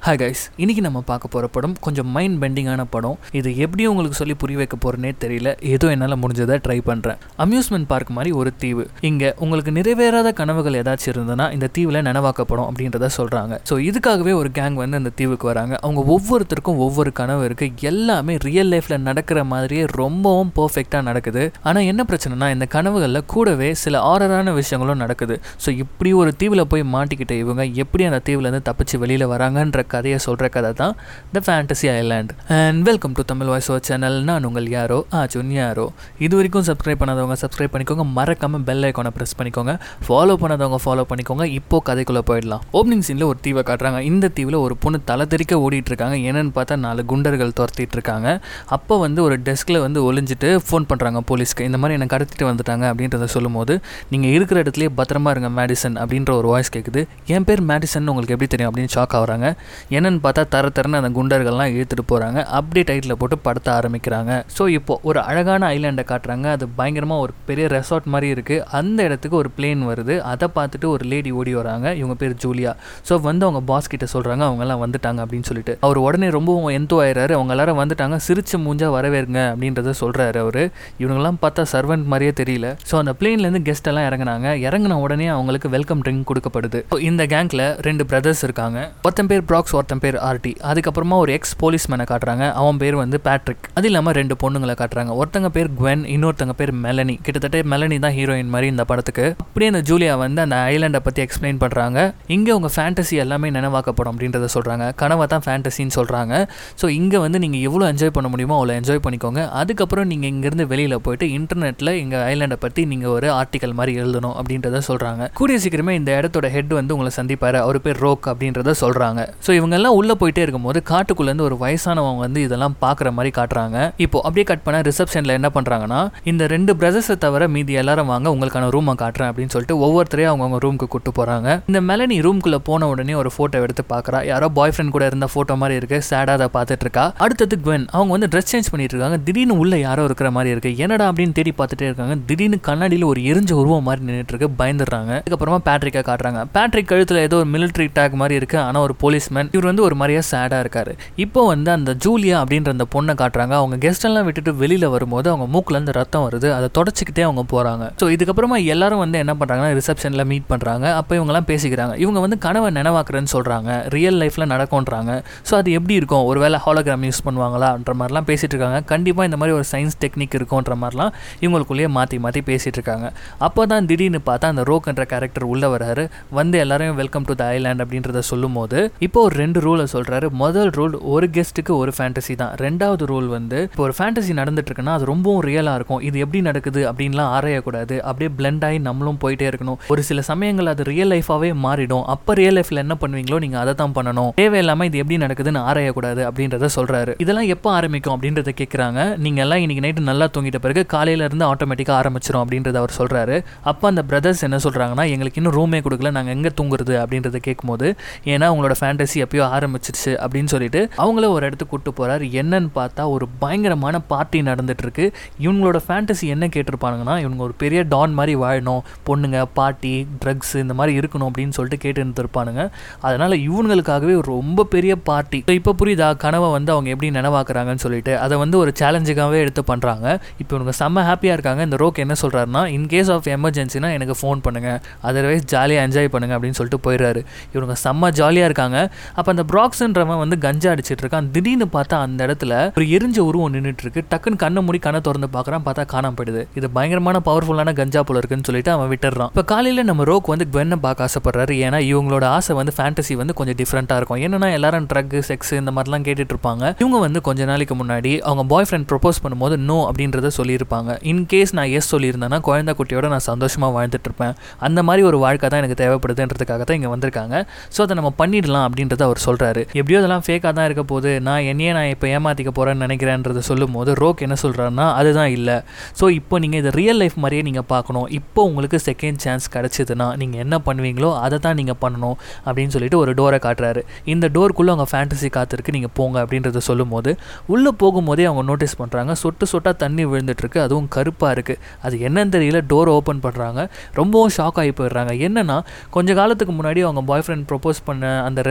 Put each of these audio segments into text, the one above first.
hi guys இன்னைக்கு நம்ம பார்க்க போகிற படம் கொஞ்சம் மைண்ட் பெண்டிங்கான படம் இது எப்படி உங்களுக்கு சொல்லி புரிய வைக்க போகிறேனே தெரியல ஏதோ என்னால் முடிஞ்சதை ட்ரை பண்ணுறேன் அம்யூஸ்மெண்ட் பார்க் மாதிரி ஒரு தீவு இங்கே உங்களுக்கு நிறைவேறாத கனவுகள் ஏதாச்சும் இருந்ததுன்னா இந்த தீவில் நனவாக்கப்படும் அப்படின்றத சொல்கிறாங்க ஸோ இதுக்காகவே ஒரு கேங் வந்து அந்த தீவுக்கு வராங்க அவங்க ஒவ்வொருத்தருக்கும் ஒவ்வொரு கனவு இருக்குது எல்லாமே ரியல் லைஃப்பில் நடக்கிற மாதிரியே ரொம்பவும் பர்ஃபெக்டாக நடக்குது ஆனால் என்ன பிரச்சனைனா இந்த கனவுகளில் கூடவே சில ஆரரான விஷயங்களும் நடக்குது ஸோ இப்படி ஒரு தீவில் போய் மாட்டிக்கிட்ட இவங்க எப்படி அந்த தீவுலேருந்து தப்பிச்சு வெளியில் வராங்கன்ற கதையை சொல்கிற கதை தான் the fantasy island and welcome to Tamil voice oh channel நான் உங்கள் யாரோ ஆச்சுன் யாரோ இது வரைக்கும் சப்ஸ்கிரைப் பண்ணாதவங்க சப்ஸ்கிரைப் பண்ணிக்கோங்க மறக்காமல் பெல் ஐக்கானை ப்ரெஸ் பண்ணிக்கோங்க ஃபாலோ பண்ணாதவங்க ஃபாலோ பண்ணிக்கோங்க இப்போ கதைக்குள்ளே போயிடலாம் ஓப்பனிங் சீனில் ஒரு தீவை காட்டுறாங்க இந்த தீவில் ஒரு பொண்ணு தலை தெறிக்க ஓடிட்டு இருக்காங்க என்னன்னு பார்த்தா நாலு குண்டர்கள் துரத்திட்டு இருக்காங்க அப்போ வந்து ஒரு டெஸ்கில் வந்து ஒளிஞ்சிட்டு ஃபோன் பண்ணுறாங்க போலீஸ்க்கு இந்த மாதிரி என்னை கடத்திட்டு வந்துட்டாங்க அப்படின்றத சொல்லும்போது நீங்கள் இருக்கிற இடத்துலயே பத்திரமா இருங்க மேடிசன் அப்படின்ற ஒரு வாய்ஸ் கேட்குது என் பேர் மேடிசன் உங்களுக்கு எப்படி தெரியும் அப்படின்னு ஷாக் ஆகுறாங்க என்னன்னு பார்த்தா தர தரன்னு அந்த குண்டர்கள்லாம் இழுத்துட்டு போகிறாங்க அப்படியே டைட்டில் போட்டு படத்த ஆரம்பிக்கிறாங்க ஸோ இப்போ ஒரு அழகான ஐலாண்டை காட்டுறாங்க அது பயங்கரமாக ஒரு பெரிய ரெசார்ட் மாதிரி இருக்குது அந்த இடத்துக்கு ஒரு பிளேன் வருது அதை பார்த்துட்டு ஒரு லேடி ஓடி வராங்க இவங்க பேர் ஜூலியா ஸோ வந்து அவங்க பாஸ் கிட்ட சொல்கிறாங்க அவங்கெல்லாம் வந்துட்டாங்க அப்படின்னு சொல்லிட்டு அவர் உடனே ரொம்பவும் எந்தோ ஆயிடுறாரு அவங்க எல்லாரும் வந்துட்டாங்க சிரிச்சு மூஞ்சா வரவேறுங்க அப்படின்றத சொல்கிறாரு அவர் இவங்கெல்லாம் பார்த்தா சர்வெண்ட் மாதிரியே தெரியல ஸோ அந்த பிளேன்லேருந்து கெஸ்ட் எல்லாம் இறங்குனாங்க இறங்கின உடனே அவங்களுக்கு வெல்கம் ட்ரிங்க் கொடுக்கப்படுது So, இந்த கேங்க்ல ரெண்டு பிரதர்ஸ் இருக்காங்க ஒருத்தன் பேர் ப்ராக்ஸ் ஒருத்தன் பேர் ஆர்டி அதுக்கப்புறமா ஒரு எக்ஸ் போலீஸ்மேனை காட்டுறாங்க அவன் பேர் வந்து பேட்ரிக் அது இல்லாமல் ரெண்டு பொண்ணுங்களை காட்டுறாங்க ஒருத்தங்க பேர் குவென் இன்னொருத்தங்க பேர் மெலனி கிட்டத்தட்ட மெலனி தான் ஹீரோயின் மாதிரி இந்த படத்துக்கு அப்படியே அந்த ஜூலியா வந்து அந்த ஐலாண்டை பற்றி எக்ஸ்பிளைன் பண்ணுறாங்க இங்கே உங்கள் ஃபேண்டசி எல்லாமே நினைவாக்கப்படும் அப்படின்றத சொல்கிறாங்க கனவை தான் ஃபேண்டசின்னு சொல்கிறாங்க ஸோ இங்கே வந்து நீங்கள் எவ்வளோ என்ஜாய் பண்ண முடியுமோ அவ்வளோ என்ஜாய் பண்ணிக்கோங்க அதுக்கப்புறம் நீங்கள் இங்கேருந்து வெளியில் போயிட்டு இன்டர்நெட்டில் எங்கள் ஐலாண்டை பற்றி நீங்கள் ஒரு ஆர்டிக்கல் மாதிரி எழுதணும் அப்படின்றத சொல்கிறாங்க கூடிய சீக்கிரமே இந்த இடத்தோட ஹெட் வந்து உங்களை சந்திப்பார் அவர் பேர் ரோக் அப்படின்றத சொல்கிறாங்க ஸோ இவங்கெல்லாம் உள்ளே போயிட்டே இருக்கும்போது காட்டுக்குள்ளேருந்து ஒரு வயசானவங்க வந்து இதெல்லாம் பார்க்குற மாதிரி காட்டுறாங்க இப்போ அப்படியே கட் பண்ண ரிசப்ஷனில் என்ன பண்ணுறாங்கன்னா இந்த ரெண்டு பிரதர்ஸை தவிர மீதி எல்லாரும் வாங்க உங்களுக்கான ரூமை காட்டுறேன் அப்படின்னு சொல்லிட்டு ஒவ்வொருத்தரையும் அவங்கவுங்க ரூமுக்கு கூட்டு போகிறாங்க இந்த மெலனி ரூம்குள்ளே போன உடனே ஒரு ஃபோட்டோ எடுத்து பார்க்குறா யாரோ பாய் ஃப்ரெண்ட் கூட இருந்த ஃபோட்டோ மாதிரி இருக்கு சேடாக அதை பார்த்துட்டு இருக்கா அடுத்தது குவென் அவங்க வந்து ட்ரெஸ் சேஞ்ச் பண்ணிட்டு இருக்காங்க திடீர்னு உள்ள யாரோ இருக்கிற மாதிரி இருக்கு என்னடா அப்படின்னு தேடி பார்த்துட்டே இருக்காங்க திடீர்னு கண்ணாடியில் ஒரு எரிஞ்ச உருவம் மாதிரி நின்றுட்டு இருக்கு பயந்துடுறாங்க அதுக்கப்புறமா பேட்ரிக்கை காட்டுறாங்க பேட்ரிக் கழுத்தில் ஏதோ ஒரு மிலிட்ரி டேக் மாதிரி இருக்கு ஆனால் ஒரு போலீஸ்மேன் இவர் வந்து ஒரு மாதிரியா சேடாக இருக்காரு இப்போ வந்து அந்த ஜூலியா அப்படின்ற அந்த பொண்ணை காட்டுறாங்க அவங்க கெஸ்ட் எல்லாம் விட்டுட்டு வெளியில வரும்போது அவங்க மூக்குல இருந்து ரத்தம் வருது அதை தொடச்சிக்கிட்டே அவங்க போறாங்க ஸோ இதுக்கப்புறமா எல்லாரும் வந்து என்ன பண்றாங்கன்னா ரிசப்ஷன்ல மீட் பண்றாங்க அப்போ இவங்கெல்லாம் பேசிக்கிறாங்க இவங்க வந்து கனவை நினைவாக்குறேன்னு சொல்றாங்க ரியல் லைஃப்ல நடக்கும்ன்றாங்க ஸோ அது எப்படி இருக்கும் ஒருவேளை ஹாலோகிராம் யூஸ் பண்ணுவாங்களான்ற மாதிரிலாம் பேசிட்டு இருக்காங்க கண்டிப்பா இந்த மாதிரி ஒரு சயின்ஸ் டெக்னிக் இருக்கும்ன்ற மாதிரிலாம் இவங்களுக்குள்ளேயே மாற்றி மாற்றி பேசிட்டு இருக்காங்க அப்போ தான் திடீர்னு பார்த்தா அந்த ரோக்ன்ற கேரக்டர் உள்ள வராரு வந்து எல்லாரையும் வெல்கம் டு த ஐலாண்ட் அப்படின்றத சொல்லும்போது இப்போ ஒரு ரெண்டு ரூலை சொல்றாரு முதல் ரூல் ஒரு கெஸ்ட்டுக்கு ஒரு ஃபேண்டசி தான் ரெண்டாவது ரூல் வந்து இப்போ ஒரு ஃபேண்டசி நடந்துட்டு இருக்குன்னா அது ரொம்பவும் ரியலாக இருக்கும் இது எப்படி நடக்குது அப்படின்லாம் ஆராயக்கூடாது அப்படியே பிளெண்ட் ஆகி நம்மளும் போயிட்டே இருக்கணும் ஒரு சில சமயங்கள் அது ரியல் லைஃபாகவே மாறிடும் அப்போ ரியல் லைஃப்பில் என்ன பண்ணுவீங்களோ நீங்கள் அதை தான் பண்ணணும் தேவையில்லாமல் இது எப்படி நடக்குதுன்னு ஆராயக்கூடாது அப்படின்றத சொல்றாரு இதெல்லாம் எப்போ ஆரம்பிக்கும் அப்படின்றத கேட்குறாங்க நீங்கள் எல்லாம் இன்னைக்கு நைட்டு நல்லா தூங்கிட்ட பிறகு காலையில இருந்து ஆட்டோமேட்டிக்காக ஆரம்பிச்சிடும் அப்படின்றத அவர் சொல்றாரு அப்போ அந்த பிரதர்ஸ் என்ன சொல்றாங்கன்னா எங்களுக்கு இன்னும் ரூமே கொடுக்கல நாங்கள் எங்கே தூங்குறது அப்படின்றத கேட்கும்போது ஏன்னா உங்களோட ஃபேண்டசி எப்பயோ ஆரம்பிச்சிருச்சு அப்படின்னு சொல்லிட்டு அவங்கள ஒரு இடத்துக்கு கூட்டு போறாரு என்னன்னு பார்த்தா ஒரு பயங்கரமான பார்ட்டி நடந்துட்டு இருக்கு இவங்களோட ஃபேண்டசி என்ன கேட்டிருப்பானுங்கன்னா இவங்க ஒரு பெரிய டான் மாதிரி வாழணும் பொண்ணுங்க பார்ட்டி ட்ரக்ஸ் இந்த மாதிரி இருக்கணும் அப்படின்னு சொல்லிட்டு கேட்டு இருந்திருப்பானுங்க அதனால இவங்களுக்காகவே ஒரு ரொம்ப பெரிய பார்ட்டி இப்போ புரியுதா கனவை வந்து அவங்க எப்படி நினைவாக்குறாங்கன்னு சொல்லிட்டு அதை வந்து ஒரு சேலஞ்சுக்காகவே எடுத்து பண்றாங்க இப்போ இவங்க செம்ம ஹாப்பியா இருக்காங்க இந்த ரோக் என்ன சொல்றாருன்னா இன் கேஸ் ஆஃப் எமர்ஜென்சினா எனக்கு ஃபோன் பண்ணுங்க அதர்வைஸ் ஜாலியாக என்ஜாய் பண்ணுங்க அப்படின்னு சொல்லிட்டு போயிடுறாரு இவங்க செம்ம ஜாலியாக இருக்காங்க அப்போ அந்த ப்ராக்ஸ்ன்றவன் வந்து கஞ்சா அடிச்சிட்டு இருக்கான் திடீர்னு பார்த்தா அந்த இடத்துல ஒரு எரிஞ்ச உருவம் நின்றுட்டு இருக்கு டக்குன்னு கண்ணை மூடி கண்ணை திறந்து பார்க்குறான் பார்த்தா காணாம போயிடுது இது பயங்கரமான பவர்ஃபுல்லான கஞ்சா போல இருக்குன்னு சொல்லிட்டு அவன் விட்டுறான் இப்போ காலையில் நம்ம ரோக் வந்து குவென்னை பார்க்க ஆசைப்படுறாரு ஏன்னா இவங்களோட ஆசை வந்து ஃபேண்டசி வந்து கொஞ்சம் டிஃப்ரெண்ட்டாக இருக்கும் என்னன்னா எல்லாரும் ட்ரக் செக்ஸ் இந்த மாதிரிலாம் கேட்டுட்டு இருப்பாங்க இவங்க வந்து கொஞ்ச நாளைக்கு முன்னாடி அவங்க பாய் ஃப்ரெண்ட் ப்ரொப்போஸ் பண்ணும்போது நோ அப்படின்றத சொல்லியிருப்பாங்க இன் கேஸ் நான் எஸ் சொல்லியிருந்தேன்னா குழந்தை குட்டியோட நான் சந்தோஷமாக வாழ்ந்துட்டு இருப்பேன் அந்த மாதிரி ஒரு வாழ்க்கை தான் எனக்கு தேவைப்படுதுன்றதுக்காக தான் இங்கே வந்திருக்காங்க ஸோ அதை நம்ம பண்ணிடலாம் அப்படின்றத அவர் சொல்கிறாரு எப்படியோ அதெல்லாம் ஃபேக்காக தான் இருக்க போது நான் என்னையே நான் இப்போ ஏமாற்றிக்க போகிறேன்னு நினைக்கிறேன்றத சொல்லும் போது ரோக் என்ன சொல்கிறாருன்னா அதுதான் இல்லை ஸோ இப்போ நீங்கள் இதை ரியல் லைஃப் மாதிரியே நீங்கள் பார்க்கணும் இப்போ உங்களுக்கு செகண்ட் சான்ஸ் கிடச்சிதுன்னா நீங்கள் என்ன பண்ணுவீங்களோ அதை தான் நீங்கள் பண்ணணும் அப்படின்னு சொல்லிட்டு ஒரு டோரை காட்டுறாரு இந்த டோருக்குள்ளே அவங்க ஃபேண்டசி காத்திருக்கு நீங்கள் போங்க அப்படின்றத சொல்லும்போது உள்ளே போகும்போதே அவங்க நோட்டீஸ் பண்ணுறாங்க சொட்டு சொட்டாக தண்ணி விழுந்துட்டுருக்கு அதுவும் கருப்பாக இருக்குது அது என்னன்னு தெரியல டோர் ஓப்பன் பண்ணுறாங்க ரொம்பவும் ஷாக் ஆகி போயிடுறாங்க என்னன்னா கொஞ்ச காலத்துக்கு முன்னாடி அவங்க பாய் ஃப்ரெண்ட் ப்ரொப்போஸ் பண்ண அந்த ரெஸ்டாரண்ட்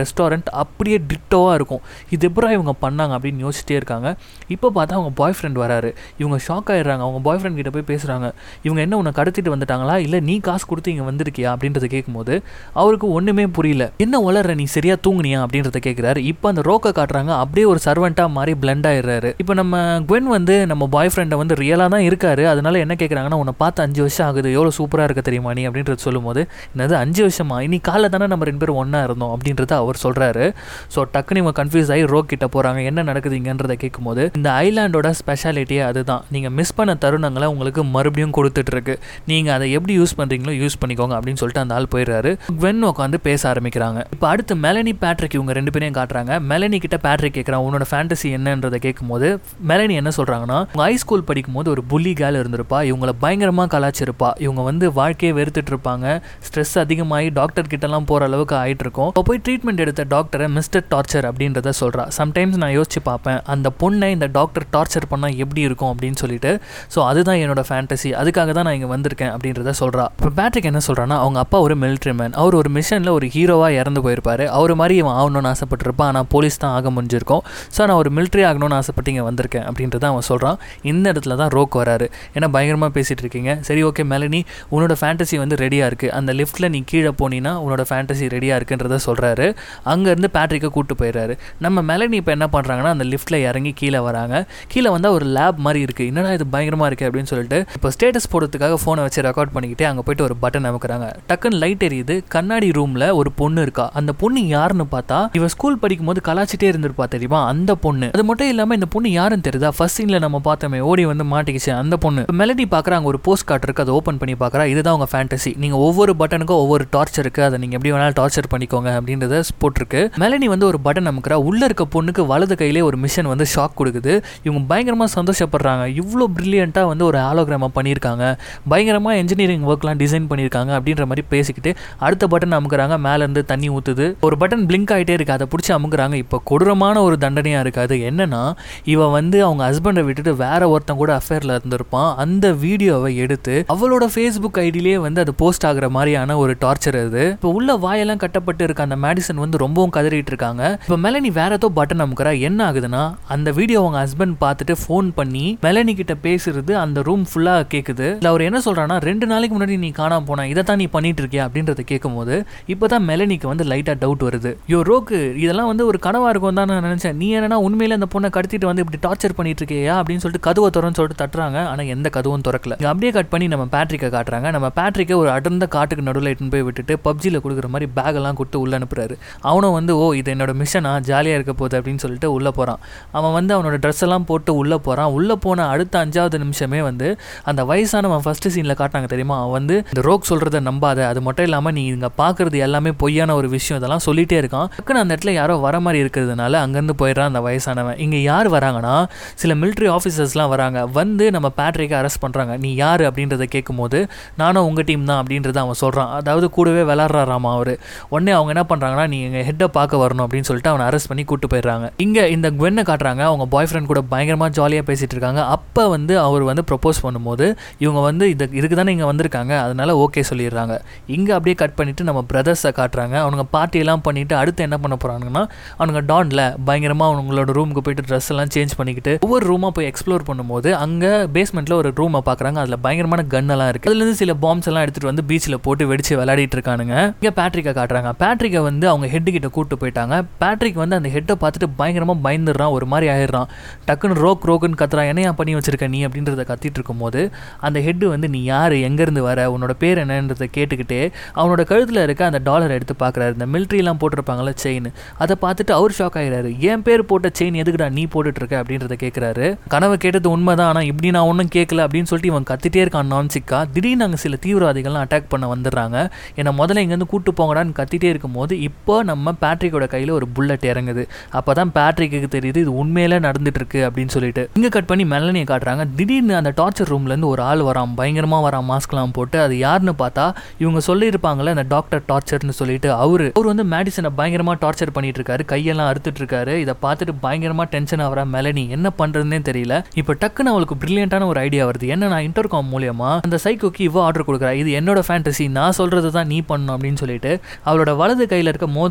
ஷாட் அப்படியே டிட்டோவாக இருக்கும் இது எப்படா இவங்க பண்ணாங்க அப்படின்னு யோசிச்சிட்டே இருக்காங்க இப்போ பார்த்தா அவங்க பாய் ஃப்ரெண்ட் வராரு இவங்க ஷாக் ஆயிடுறாங்க அவங்க பாய் ஃப்ரெண்ட் கிட்ட போய் பேசுகிறாங்க இவங்க என்ன உன்னை கடத்திட்டு வந்துட்டாங்களா இல்லை நீ காசு கொடுத்து இங்கே வந்திருக்கியா அப்படின்றத கேட்கும்போது அவருக்கு ஒன்றுமே புரியல என்ன வளர்ற நீ சரியாக தூங்குனியா அப்படின்றத கேட்குறாரு இப்போ அந்த ரோக்கை காட்டுறாங்க அப்படியே ஒரு சர்வெண்ட்டாக மாதிரி பிளெண்ட் ஆயிடுறாரு இப்போ நம்ம குவென் வந்து நம்ம பாய் ஃப்ரெண்டை வந்து ரியலாக தான் இருக்காரு அதனால என்ன கேட்குறாங்கன்னா உன்னை பார்த்து அஞ்சு வருஷம் ஆகுது எவ்வளோ சூப்பராக இருக்க தெரியுமா நீ அப்படின்றது சொல்லும்போது என்னது அஞ்சு வருஷமா இனி காலைல தானே நம்ம ரெண்டு பேரும் ஒன்றா இருந்தோம் அப்படின்றத அவர் சொல்கிறாரு ஸோ டக்குன்னு இவங்க கன்ஃபியூஸ் ஆகி ரோக் கிட்ட போகிறாங்க என்ன நடக்குதுங்கன்றத கேட்கும்போது இந்த ஐலாண்டோட ஸ்பெஷாலிட்டியே அதுதான் நீங்கள் மிஸ் பண்ண தருணங்களை உங்களுக்கு மறுபடியும் கொடுத்துட்ருக்கு நீங்கள் அதை எப்படி யூஸ் பண்ணுறீங்களோ யூஸ் பண்ணிக்கோங்க அப்படின்னு சொல்லிட்டு அந்த ஆள் போயிடுறாரு வென் உட்காந்து பேச ஆரம்பிக்கிறாங்க இப்போ அடுத்து மெலனி பேட்ரிக் இவங்க ரெண்டு பேரையும் காட்டுறாங்க மெலனி கிட்ட பேட்ரிக் கேட்குறான் உன்னோட ஃபேண்டசி என்னன்றதை கேட்கும்போது மெலனி என்ன சொல்கிறாங்கன்னா உங்க ஹை ஸ்கூல் படிக்கும்போது ஒரு புள்ளி கேல் இருந்திருப்பா இவங்கள பயங்கரமாக கலாச்சிருப்பா இவங்க வந்து வாழ்க்கையை வெறுத்துட்டு இருப்பாங்க ஸ்ட்ரெஸ் அதிகமாகி டாக்டர் கிட்டலாம் போகிற அளவுக்கு ஆயிட்டு இருக்கும் இப்போ போய் ட்ரீட்மெண்ட் எடுத்த டாக்டரை மிஸ்டர் டார்ச்சர் அப்படின்றத சொல்கிறா சம்டைம்ஸ் நான் யோசிச்சு பார்ப்பேன் அந்த பொண்ணை இந்த டாக்டர் டார்ச்சர் பண்ணால் எப்படி இருக்கும் அப்படின்னு சொல்லிட்டு ஸோ அதுதான் என்னோட ஃபேண்டசி அதுக்காக தான் நான் இங்கே வந்திருக்கேன் அப்படின்றத சொல்கிறா இப்போ பேட்ரிக் என்ன சொல்கிறான்னா அவங்க அப்பா ஒரு மிலிட்ரி மேன் அவர் ஒரு மிஷனில் ஒரு ஹீரோவாக இறந்து போயிருப்பாரு அவர் மாதிரி இவன் ஆகணும்னு ஆசைப்பட்டிருப்பான் ஆனால் போலீஸ் தான் ஆக முடிஞ்சிருக்கும் ஸோ நான் ஒரு மிலிட்ரி ஆகணும்னு ஆசைப்பட்டு இங்கே வந்திருக்கேன் அப்படின்றத அவன் சொல்கிறான் இந்த இடத்துல தான் ரோக் வராரு ஏன்னா பயங்கரமாக பேசிகிட்டு இருக்கீங்க சரி ஓகே மெலனி உன்னோட ஃபேண்டசி வந்து ரெடியாக இருக்குது அந்த லிஃப்ட்டில் நீ கீழே போனீன்னா உன்னோட ஃபேண்டசி ரெடியாக இருக்குன்றத சொல்கிறாரு அங்கேருந்து பேட்ரிக்கை கூப்பிட்டு போயிடுறாரு நம்ம மெலனி இப்போ என்ன பண்ணுறாங்கன்னா அந்த லிஃப்ட்டில் இறங்கி கீழே வராங்க கீழே வந்தால் ஒரு லேப் மாதிரி இருக்குது என்னடா இது பயங்கரமாக இருக்குது அப்படின்னு சொல்லிட்டு இப்போ ஸ்டேட்டஸ் போடுறதுக்காக ஃபோனை வச்சு ரெக்கார்ட் பண்ணிக்கிட்டு அங்கே போயிட்டு ஒரு பட்டன் அமுக்குறாங்க டக்குன்னு லைட் எரியுது கண்ணாடி ரூமில் ஒரு பொண்ணு இருக்கா அந்த பொண்ணு யாருன்னு பார்த்தா இவ ஸ்கூல் படிக்கும்போது கலாச்சிட்டே இருந்திருப்பா தெரியுமா அந்த பொண்ணு அது மட்டும் இல்லாமல் இந்த பொண்ணு யாருன்னு தெரியுதா ஃபர்ஸ்ட் சீனில் நம்ம பார்த்தோமே ஓடி வந்து மாட்டிக்கிச்சு அந்த பொண்ணு மெலடி பார்க்குறாங்க ஒரு போஸ்ட் கார்டு இருக்குது அதை ஓப்பன் பண்ணி பார்க்குறா இதுதான் உங்கள் ஃபேண்டசி நீங்கள் ஒவ்வொரு பட்டனுக்கும் ஒவ்வொரு டார்ச்சர் இருக்குது அதை நீங்கள் எப்படி வேணாலும் டார்ச்சர் பண்ணிக்கோங்க அப்படின்றத போட்டிருக்கு மெலனி வந்து ஒரு பட்டன் அமுக்குறா உள்ளே இருக்க பொண்ணுக்கு வலது கையிலே ஒரு மிஷன் வந்து ஷாக் கொடுக்குது இவங்க பயங்கரமாக சந்தோஷப்படுறாங்க இவ்வளோ ப்ரில்லியண்ட்டாக வந்து ஒரு ஆலோகிராமா பண்ணியிருக்காங்க பயங்கரமாக இன்ஜினியரிங் ஒர்க்லாம் டிசைன் பண்ணியிருக்காங்க அப்படின்ற மாதிரி பேசிக்கிட்டு அடுத்த பட்டன் அமுக்குறாங்க மேலேருந்து தண்ணி ஊற்றுது ஒரு பட்டன் பிளிங்க் ஆகிட்டே இருக்கு அதை பிடிச்சி அமுக்குறாங்க இப்போ கொடூரமான ஒரு தண்டனையாக இருக்குது அது என்னன்னா இவன் வந்து அவங்க ஹஸ்பண்டை விட்டுட்டு வேற ஒருத்தன் கூட அஃபேரில் இருந்திருப்பான் அந்த வீடியோவை எடுத்து அவளோட ஃபேஸ்புக் ஐடியிலேயே வந்து அது போஸ்ட் ஆகுற மாதிரியான ஒரு டார்ச்சர் அது இப்போ உள்ள வாயெல்லாம் கட்டப்பட்டு இருக்க அந்த மேடிசன் வந்து ரொம்பவும் கதறிட்டு இருக்காங்க இப்போ மெலனி வேற ஏதோ பட்டன் அமுக்குறா என்ன ஆகுதுன்னா அந்த வீடியோ அவங்க ஹஸ்பண்ட் பார்த்துட்டு ஃபோன் பண்ணி மெலனி கிட்ட பேசுறது அந்த ரூம் ஃபுல்லாக கேட்குது இல்லை அவர் என்ன சொல்றான்னா ரெண்டு நாளைக்கு முன்னாடி நீ காணாம போன இதை தான் நீ பண்ணிட்டு இருக்கியா அப்படின்றத கேட்கும்போது இப்போ தான் மெலனிக்கு வந்து லைட்டாக டவுட் வருது யோ ரோக்கு இதெல்லாம் வந்து ஒரு கனவா இருக்கும் தான் நான் நினைச்சேன் நீ என்னன்னா உண்மையில அந்த பொண்ணை கடத்திட்டு வந்து இப்படி டார்ச்சர் பண்ணிட்டு இருக்கியா அப்படின்னு சொல்லிட்டு கதவை திறன்னு சொல்லிட்டு தட்டுறாங்க ஆனால் எந்த கதவும் திறக்கல இங்க அப்படியே கட் பண்ணி நம்ம பேட்ரிக்கை காட்டுறாங்க நம்ம பேட்ரிக்கை ஒரு அடர்ந்த காட்டுக்கு நடுவில் இட்டுன்னு போய் விட்டுட்டு பப்ஜியில் கொடுக்குற மாதிரி பேக் எல்லாம் கொடுத்து உள்ள அனுப்புறாரு அவனும் வந்து ஓ இது என்னோட மிஷனா ஜாலியாக இருக்க போகுது அப்படின்னு சொல்லிட்டு உள்ளே போகிறான் அவன் வந்து அவனோட ட்ரெஸ் எல்லாம் போட்டு உள்ளே போகிறான் உள்ளே போன அடுத்த அஞ்சாவது நிமிஷமே வந்து அந்த வயசானவன் ஃபர்ஸ்ட் சீனில் காட்டினாங்க தெரியுமா அவன் வந்து இந்த ரோக் சொல்கிறத நம்பாத அது மட்டும் இல்லாமல் நீ இங்கே பார்க்குறது எல்லாமே பொய்யான ஒரு விஷயம் இதெல்லாம் சொல்லிட்டே இருக்கான் டக்குன்னு அந்த இடத்துல யாரோ வர மாதிரி இருக்கிறதுனால அங்கேருந்து போயிடுறான் அந்த வயசானவன் இங்கே யார் வராங்கன்னா சில மிலிட்ரி ஆஃபீஸர்ஸ்லாம் வராங்க வந்து நம்ம பேட்ரிக்கை அரெஸ்ட் பண்ணுறாங்க நீ யார் அப்படின்றத கேட்கும்போது நானும் உங்கள் டீம் தான் அப்படின்றத அவன் சொல்கிறான் அதாவது கூடவே விளாட்றாராமா அவர் உடனே அவங்க என்ன பண்ணுறாங்கன்னா நீ எங்கள் ஹெட்டை பார்க்க வரணும் அப்படின்னு சொல்லிட்டு அவனை அரெஸ்ட் பண்ணி கூட்டு போயிடுறாங்க இங்கே இந்த குவென்னை காட்டுறாங்க அவங்க பாய் ஃப்ரெண்ட் கூட பயங்கரமாக ஜாலியாக பேசிகிட்டு இருக்காங்க அப்போ வந்து அவர் வந்து ப்ரப்போஸ் பண்ணும்போது இவங்க வந்து இது இதுக்கு தானே இங்கே வந்திருக்காங்க அதனால ஓகே சொல்லிடுறாங்க இங்கே அப்படியே கட் பண்ணிவிட்டு நம்ம பிரதர்ஸை காட்டுறாங்க அவனுங்க பார்ட்டியெல்லாம் பண்ணிவிட்டு அடுத்து என்ன பண்ண போகிறாங்கன்னா அவனுங்க டான்ல பயங்கரமாக அவங்களோட ரூமுக்கு போயிட்டு ட்ரெஸ் எல்லாம் சேஞ்ச் பண்ணிக்கிட்டு ஒவ்வொரு ரூமாக போய் எக்ஸ்ப்ளோர் பண்ணும்போது அங்கே பேஸ்மெண்ட்டில் ஒரு ரூமை பார்க்குறாங்க அதில் பயங்கரமான கன் எல்லாம் இருக்குது அதுலேருந்து சில பாம்ஸ் எல்லாம் எடுத்துகிட்டு வந்து பீச்சில் போட்டு வெடிச்சு விளையாடிட்டு இருக்கானுங்க இங்கே பேட்ரிக்கை காட்டுறாங்க பேட்ரிக்கை வந்து அவங்க ஹெட்டு கிட்ட கூப்பிட்டு போயிட்டாங்க பேட்ரிக் வந்து அந்த ஹெட்டை பார்த்துட்டு பயங்கரமாக பயந்துடுறான் ஒரு மாதிரி ஆயிடுறான் டக்குன்னு ரோக் ரோக்குன்னு கத்துறான் என்னையா பண்ணி வச்சிருக்க நீ அப்படின்றத கத்திட்டு இருக்கும்போது அந்த ஹெட்டு வந்து நீ யார் எங்கேருந்து வர உன்னோட பேர் என்னன்றதை கேட்டுக்கிட்டே அவனோட கழுத்தில் இருக்க அந்த டாலரை எடுத்து பார்க்குறாரு இந்த மிலிட்ரிலாம் போட்டிருப்பாங்கல்ல செயின் அதை பார்த்துட்டு அவர் ஷாக் ஆகிறாரு என் பேர் போட்ட செயின் எதுக்குடா நீ போட்டுட்டு இருக்க அப்படின்றத கேட்குறாரு கனவு கேட்டது உண்மைதான் ஆனால் இப்படி நான் ஒன்றும் கேட்கல அப்படின்னு சொல்லிட்டு இவன் கத்திட்டே இருக்கான் நான்சிக்கா திடீர்னு அங்கே சில தீவிரவாதிகள்லாம் அட்டாக் பண்ண வந்துடுறாங்க என்னை முதல்ல இங்கேருந்து கூட்டு போங்கடான்னு கத்திட்டே இருக்கும்போது இப்போ நம்ம பேட்ரிக்கோட கையில் ஒரு புல்லட் இறங்குது அப்போ தான் பேட்ரிக்கு தெரியுது இது உண்மையில நடந்துட்டு இருக்கு அப்படின்னு சொல்லிட்டு இங்கே கட் பண்ணி மெலனியை காட்டுறாங்க திடீர்னு அந்த டார்ச்சர் ரூம்லேருந்து ஒரு ஆள் வரான் பயங்கரமாக வரான் மாஸ்க்லாம் போட்டு அது யாருன்னு பார்த்தா இவங்க சொல்லியிருப்பாங்களே அந்த டாக்டர் டார்ச்சர்னு சொல்லிட்டு அவரு அவர் வந்து மேடிசனை பயங்கரமாக டார்ச்சர் பண்ணிட்டு இருக்காரு கையெல்லாம் அறுத்துட்டு இருக்காரு இதை பார்த்துட்டு பயங்கரமாக டென்ஷன் ஆகிறா மெலனி என்ன பண்ணுறதுனே தெரியல இப்போ டக்குன்னு அவளுக்கு பிரில்லியண்டான ஒரு ஐடியா வருது என்ன நான் இன்டர்காம் மூலியமா அந்த சைக்கோக்கு இவ ஆர்டர் கொடுக்குறா இது என்னோட ஃபேண்டசி நான் சொல்றது தான் நீ பண்ணணும் அப்படின்னு சொல்லிட்டு அவளோட வலது கையில் இருக்க மோதிர விரலை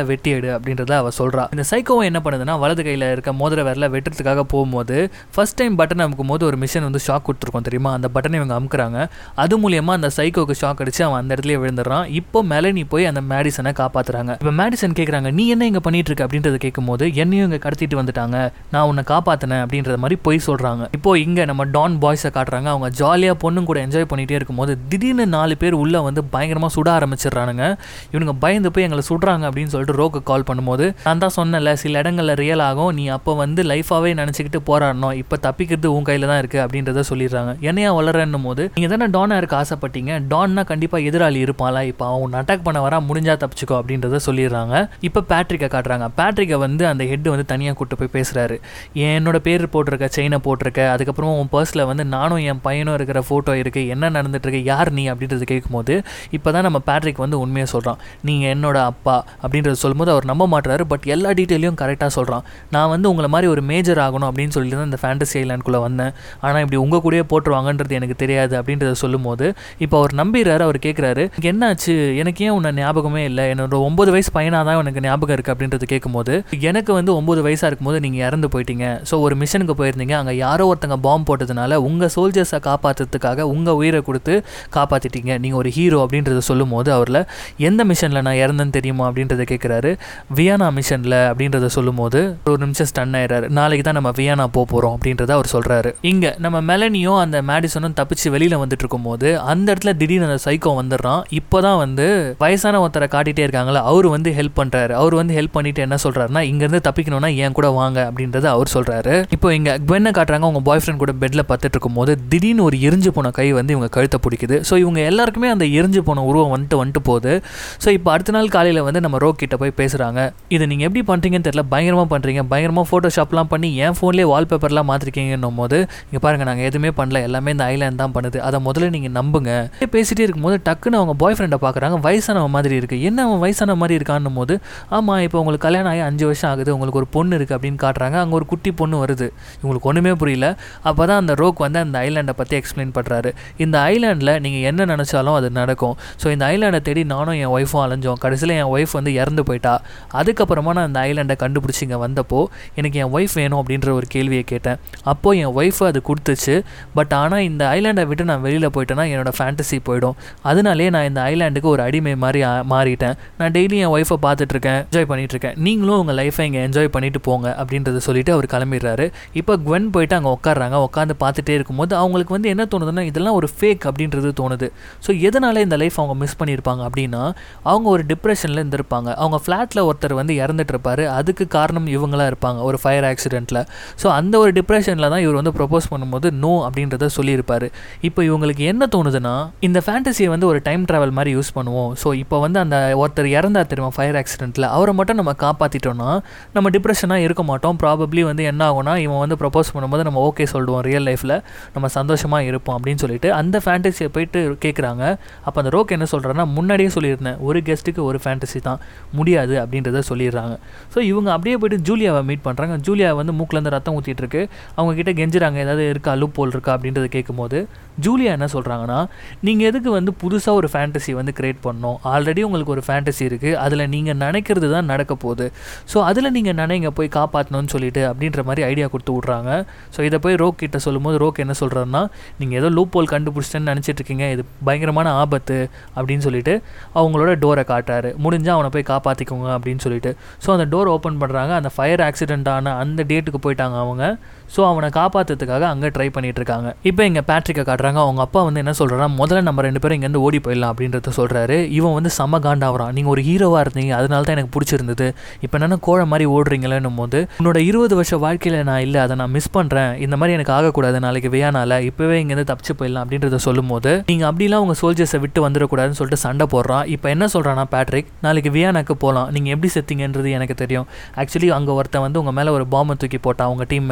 வெட்டி எடு அப்படின்றத அவ சொல்றா இந்த சைக்கோவை என்ன பண்ணுதுன்னா வலது கையில் இருக்க மோதிர விரல வெட்டுறதுக்காக போகும்போது ஃபர்ஸ்ட் டைம் பட்டன் அமுக்கும் போது ஒரு மிஷின் வந்து ஷாக் கொடுத்துருக்கோம் தெரியுமா அந்த பட்டனை இவங்க அமுக்குறாங்க அது மூலியமா அந்த சைக்கோக்கு ஷாக் அடிச்சு அவன் அந்த இடத்துல விழுந்துடுறான் இப்போ மெலனி போய் அந்த மேடிசனை காப்பாத்துறாங்க இப்போ மேடிசன் கேட்குறாங்க நீ என்ன இங்க பண்ணிட்டு இருக்க அப்படின்றத கேட்கும்போது என்னையும் இங்க கடத்திட்டு வந்துட்டாங்க நான் உன்னை காப்பாத்தினேன் அப்படின்றத மாதிரி போய் சொல்றாங்க இப்போ இங்க நம்ம டான் பாய்ஸை காட்டுறாங்க அவங்க ஜாலியா பொண்ணுங்க கூட என்ஜாய் பண்ணிட்டே இருக்கும்போது திடீர்னு நாலு பேர் உள்ள வந்து பயங்கரமா சுட ஆரம்பிச்சிடுறானுங்க இவனுங்க பயந்து போய் எங்களை சுடுறாங்க அப்படின்னு சொல்லிட்டு ரோக்கு கால் பண்ணும்போது நான் தான் சொன்னல சில இடங்கள்ல ரியல் ஆகும் நீ அப்போ வந்து லைஃபாவே நினச்சிக்கிட்டு போராடணும் இப்போ தப்பிக்கிறது உன் கையில தான் இருக்கு அப்படின்றத சொல்லிடுறாங்க என்னையா வளரன்னும் போது நீங்க தானே டானா இருக்க ஆசைப்பட்டீங்க டான்னா கண்டிப்பா எதிராளி இருப்பாளா இப்போ அவன் அட்டாக் பண்ண வரா முடிஞ்சா தப்பிச்சுக்கோ அப்படின்றத சொல்லிடுறாங்க இப்போ பேட்ரிக்கை காட்டுறாங்க பேட்ரிக்கை வந்து அந்த ஹெட் வந்து தனியாக கூட்டு போய் பேசுறாரு என்னோட பேர் போட்டிருக்க செயினை போட்டிருக்க அதுக்கப்புறம் உன் பர்ஸில் வந்து நானும் என் பையனும் இருக்கிற ஃபோட்டோ இருக்கு என்ன நடந்துட்டு இருக்கு யார் நீ அப்படின்றது கேட்கும்போது இப்போ தான் நம்ம பேட்ரிக் வந்து உண்மையை சொல்கிறான் நீங்கள் என்னோட அப்பா அப்படின்றத சொல்லும்போது அவர் நம்ப மாட்டுறாரு பட் எல்லா டீட்டெயிலையும் கரெக்டாக சொல்கிறான் நான் வந்து உங்களை மாதிரி ஒரு மேஜர் ஆகணும் அப்படின்னு சொல்லிட்டு தான் இந்த ஃபேண்டசி ஐலாண்டுக்குள்ளே வந்தேன் ஆனால் இப்படி உங்கள் கூடயே போட்டுருவாங்கன்றது எனக்கு தெரியாது அப்படின்றத சொல்லும்போது இப்போ அவர் நம்பிடுறாரு அவர் கேட்குறாரு என்னாச்சு எனக்கு ஏன் உன்னை ஞாபகமே இல்லை என்னோட ஒம்பது வயசு பையனாக தான் எனக்கு ஞாபகம் இருக்குது அப்படின்றது கேட்கும்போது எனக்கு வந்து ஒம்பது வயசாக இருக்கும்போது நீங்கள் இறந்து போயிட்டீங்க ஸோ ஒரு மிஷனுக்கு போயிருந்தீங்க அங்கே யாரோ ஒருத்தங்க பாம்பு போட்டதுனால உங்கள் சோல்ஜர்ஸை காப்பாற்றுறதுக்காக உங்கள் உயிரை கொடுத்து காப்பாற்றிட்டீங்க நீங்கள் ஒரு ஹீரோ அப்படின்றத சொல்லும்போது அவரில் எந்த மிஷனில் நான் இறந்தேன்னு தெரியுமா அப்படின்றத கேட்குறாரு வியானா மிஷனில் அப்படின்றத சொல்லும்போது ஒரு நிமிஷம் ஸ்டன் ஆயிடுறாரு நாளைக்கு தான் நம்ம வியானா போக போகிறோம் அப்படின்றத அவர் சொல்கிறாரு இங்கே நம்ம மெலனியும் அந்த மேடிசனும் தப்பிச்சு வெளியில் வந்துட்டு இருக்கும்போது அந்த இடத்துல திடீர்னு அந்த சைக்கோ வந்துடுறான் இப்போ தான் வந்து வயசான ஒருத்தரை காட்டிகிட்டே இருக்காங்களா அவர் வந்து ஹெல்ப் பண்ணுறாரு அவர் வந்து ஹெல்ப் பண்ணிட்டு என்ன சொல்கிறாருன்னா இங்கேருந்து தப்பிக்கணும்னா என் கூட வாங்க அப்படின்றத அவர் சொல்கிறாரு இப்போ இங்கே குவென்னை காட்டுறாங்க உங்கள் பாய் ஃப்ரெண்ட் கூட பெட்டில் பார்த்துட்டு இருக்கும்போது திடீர்னு ஒரு எரிஞ்சு போன கை வந்து இவங்க கழுத்தை பிடிக்குது ஸோ இவங்க எல்லாருக்குமே அந்த எரிஞ்சு போன உருவம் வந்துட்டு வந்துட்டு போகுது ஸோ இப்போ அடுத்த நாள் காலையில் வந்து நம்ம ரோக் கிட்ட போய் பேசுகிறாங்க இதை நீங்கள் எப்படி பண்ணுறீங்கன்னு தெரியல பயங்கரமாக பண்ணுறீங்க பயங்கரமாக ஃபோட்டோஷாப்லாம் பண்ணி என் ஃபோன்லேயே வால்பேப்பர்லாம் மாற்றிருக்கீங்கன்னும் போது இங்கே பாருங்கள் நாங்கள் எதுவுமே பண்ணல எல்லாமே இந்த ஐலாண்ட் தான் பண்ணுது அதை முதல்ல நீங்கள் நம்புங்க அப்படியே பேசிட்டே இருக்கும்போது டக்குன்னு அவங்க பாய் ஃப்ரெண்டை பார்க்குறாங்க வயசானவன் மாதிரி இருக்குது என்ன அவன் வயசான மாதிரி இருக்கான்னும் போது ஆமாம் இப்போ உங்களுக்கு கல்யாணம் ஆகி அஞ்சு வருஷம் ஆகுது உங்களுக்கு ஒரு பொண்ணு இருக்குது அப்படின்னு காட்டுறாங்க அங்கே ஒரு குட்டி பொண்ணு வருது இவங்களுக்கு ஒன்றுமே புரியல அப்போ தான் அந்த ரோக் வந்து அந்த ஐலாண்டை பற்றி எக்ஸ்பிளைன் பண்ணுறாரு இந்த ஐலாண்டில் நீங்கள் என்ன நினச்சாலும் அது நடக்கும் ஸோ இந்த ஐலாண்டை தேடி நானும் என் ஒய்ஃபும் அலைஞ்சோம் கடைசியில் என் ஒய்ஃப் வந்து இறந்து போயிட்டா அதுக்கப்புறமா நான் அந்த ஐலாண்டை கண்டுபிடிச்சி இங்கே வந்தப்போ எனக்கு என் ஒய்ஃப் வேணும் அப்படின்ற ஒரு கேள்வியை கேட்டேன் அப்போது என் ஒய்ஃபு அது கொடுத்துச்சு பட் ஆனால் இந்த ஐலாண்டை விட்டு நான் வெளியில் போயிட்டேன்னா என்னோட ஃபேண்டசி போயிடும் அதனாலே நான் இந்த ஐலாண்டுக்கு ஒரு அடிமை மாதிரி ஆ- மாறிட்டேன் நான் டெய்லி என் ஒய்ஃபை பார்த்துட்ருக்கேன் என்ஜாய் பண்ணிகிட்ருக்கேன் நீங்களும் உங்கள் லைஃப்பை இங்கே என்ஜாய் பண்ணிட்டு போங்க அப்படின்றத சொல்லிட்டு அவர் கிளம்பிடுறாரு இப்போ குவென் போயிட்டு அங்கே உட்காடுறாங்க உட்காந்து பார்த்துட்டே இருக்கும்போது அவங்களுக்கு வந்து என்ன தோணுதுன்னா இதெல்லாம் ஒரு ஃபேக் அப்படின்றது தோணுது ஸோ எதனால இந்த லைஃப் அவங்க மிஸ் பண்ணியிருப்பாங்க அப்படின்னா அவங்க ஒரு டிப்ரெஷனில் இருந்திருப்பாங்க அவங்க ஃப்ளாட்டில் ஒருத்தர் வந்து இறந்துட்டு இருப்பாரு அதுக்கு காரணம் இவங்களா இருப்பாங்க ஒரு ஃபயர் ஆக்சிடெண்ட்டில் ஸோ அந்த ஒரு டிப்ரெஷனில் தான் இவர் வந்து ப்ரொப்போஸ் பண்ணும்போது நோ அப்படின்றத சொல்லியிருப்பாரு இப்போ இவங்களுக்கு என்ன தோணுதுன்னா இந்த ஃபேண்டசியை வந்து ஒரு டைம் ட்ராவல் மாதிரி யூஸ் பண்ணுவோம் ஸோ இப்போ வந்து அந்த ஒருத்தர் இறந்தார் தெரியுமா ஃபயர் ஆக்சிடெண்ட்டில் அவரை மட்டும் நம்ம காப்பாற்றிட்டோம்னா நம்ம டிப்ரெஷனாக இருக்க மாட்டோம் ப்ராபப்ளி வந்து என்ன ஆகும்னா இவன் வந்து ப்ரப்போஸ் பண்ணும்போது நம்ம ஓகே சொல்லுவோம் ரியல் லைஃப்பில் நம்ம சந்தோஷமாக இருப்போம் அப்படின்னு சொல்லிட்டு அந்த ஃபேண்டசியை போயிட்டு கேட்குறாங்க அப்போ அந்த ரோக் என்ன சொல்கிறாருன்னா முன்னாடியே சொல்லியிருந்தேன் ஒரு கெஸ்ட்டுக்கு ஒரு ஃபேண்டசி தான் முடியாது அப்படின்றத சொல்லிடுறாங்க ஸோ இவங்க அப்படியே போயிட்டு ஜூலியாவை மீட் பண்ணுறாங்க ஜூலியா வந்து மூக்குலேருந்து ரத்தம் ஊற்றிட்டு இருக்கு அவங்க கிட்ட கெஞ்சுறாங்க ஏதாவது இருக்கா லூப் போல் இருக்கா அப்படின்றத கேட்கும்போது ஜூலியா என்ன சொல்கிறாங்கன்னா நீங்கள் எதுக்கு வந்து புதுசாக ஒரு ஃபேண்டசி வந்து கிரியேட் பண்ணணும் ஆல்ரெடி உங்களுக்கு ஒரு ஃபேண்டசி இருக்குது அதில் நீங்கள் நினைக்கிறது தான் நடக்க போகுது ஸோ அதில் நீங்கள் நினைங்க போய் காப்பாற்றணும்னு சொல்லிட்டு அப்படின்ற மாதிரி ஐடியா கொடுத்து விட்றாங்க ஸோ இதை போய் ரோக் கிட்ட சொல்லும்போது ரோக் என்ன சொல்கிறாருன்னா நீங்கள் ஏதோ லூப் போல் கண்டுபிடிச்சிட்டேன்னு நினச்சிட்டு இருக்கீங்க இது பயங்கரமான ஆபத்து அப்படின்னு சொல்லிட்டு அவங்களோட டோரை காட்டுறாரு முடிஞ்சால் அவனை போய் காப்பாற்றிக்கோங்க அப்படின்னு சொல்லிட்டு ஸோ அந்த டோர் ஓப்பன் பண்ணுறாங்க அந்த ஃபயர் ஆக்சிடென்ட் ஆன அந்த டேட்டுக்கு போயிட்டாங்க அவங்க ஸோ அவனை காப்பாற்றுறதுக்காக அங்கே ட்ரை பண்ணிட்டு இருக்காங்க இப்போ இங்கே பேட்ரிக்கை காட்டுறாங்க அவங்க அப்பா வந்து என்ன சொல்கிறாரா முதல்ல நம்ம ரெண்டு பேரும் இங்கேருந்து ஓடி போயிடலாம் அப்படின்றத சொல்கிறாரு இவன் வந்து செம காண்டாகிறான் நீங்கள் ஒரு ஹீரோவாக இருந்தீங்க அதனால தான் எனக்கு பிடிச்சிருந்தது இப்போ என்னென்ன கோழை மாதிரி ஓடுறீங்களேன்னும் போது உன்னோட இருபது வருஷ வாழ்க்கையில் நான் இல்லை அதை நான் மிஸ் பண்ணுறேன் இந்த மாதிரி எனக்கு ஆகக்கூடாது நாளைக்கு வியானால இப்போவே இங்கேருந்து தப்பிச்சு போயிடலாம் அப்படின்றத சொல்லும்போது நீங்கள் அப்படிலாம் உங்கள் சோல்ஜர்ஸை விட்டு வந்துடக்கூடாதுன்னு சொல்லிட்டு சண்டை போடுறான் இப்போ என்ன சொல்கிறான்னா பேட்ரிக் நாளைக்கு வியானாக்கு போகலாம் நீங்கள் எப்படி செத்தீங்கன்றது எனக்கு தெரியும் ஆக்சுவலி அங்கே ஒருத்தன் வந்து உங்கள் மேலே ஒரு பாம்பை தூக்கி போட்டான் உங்கள் டீம் மேலே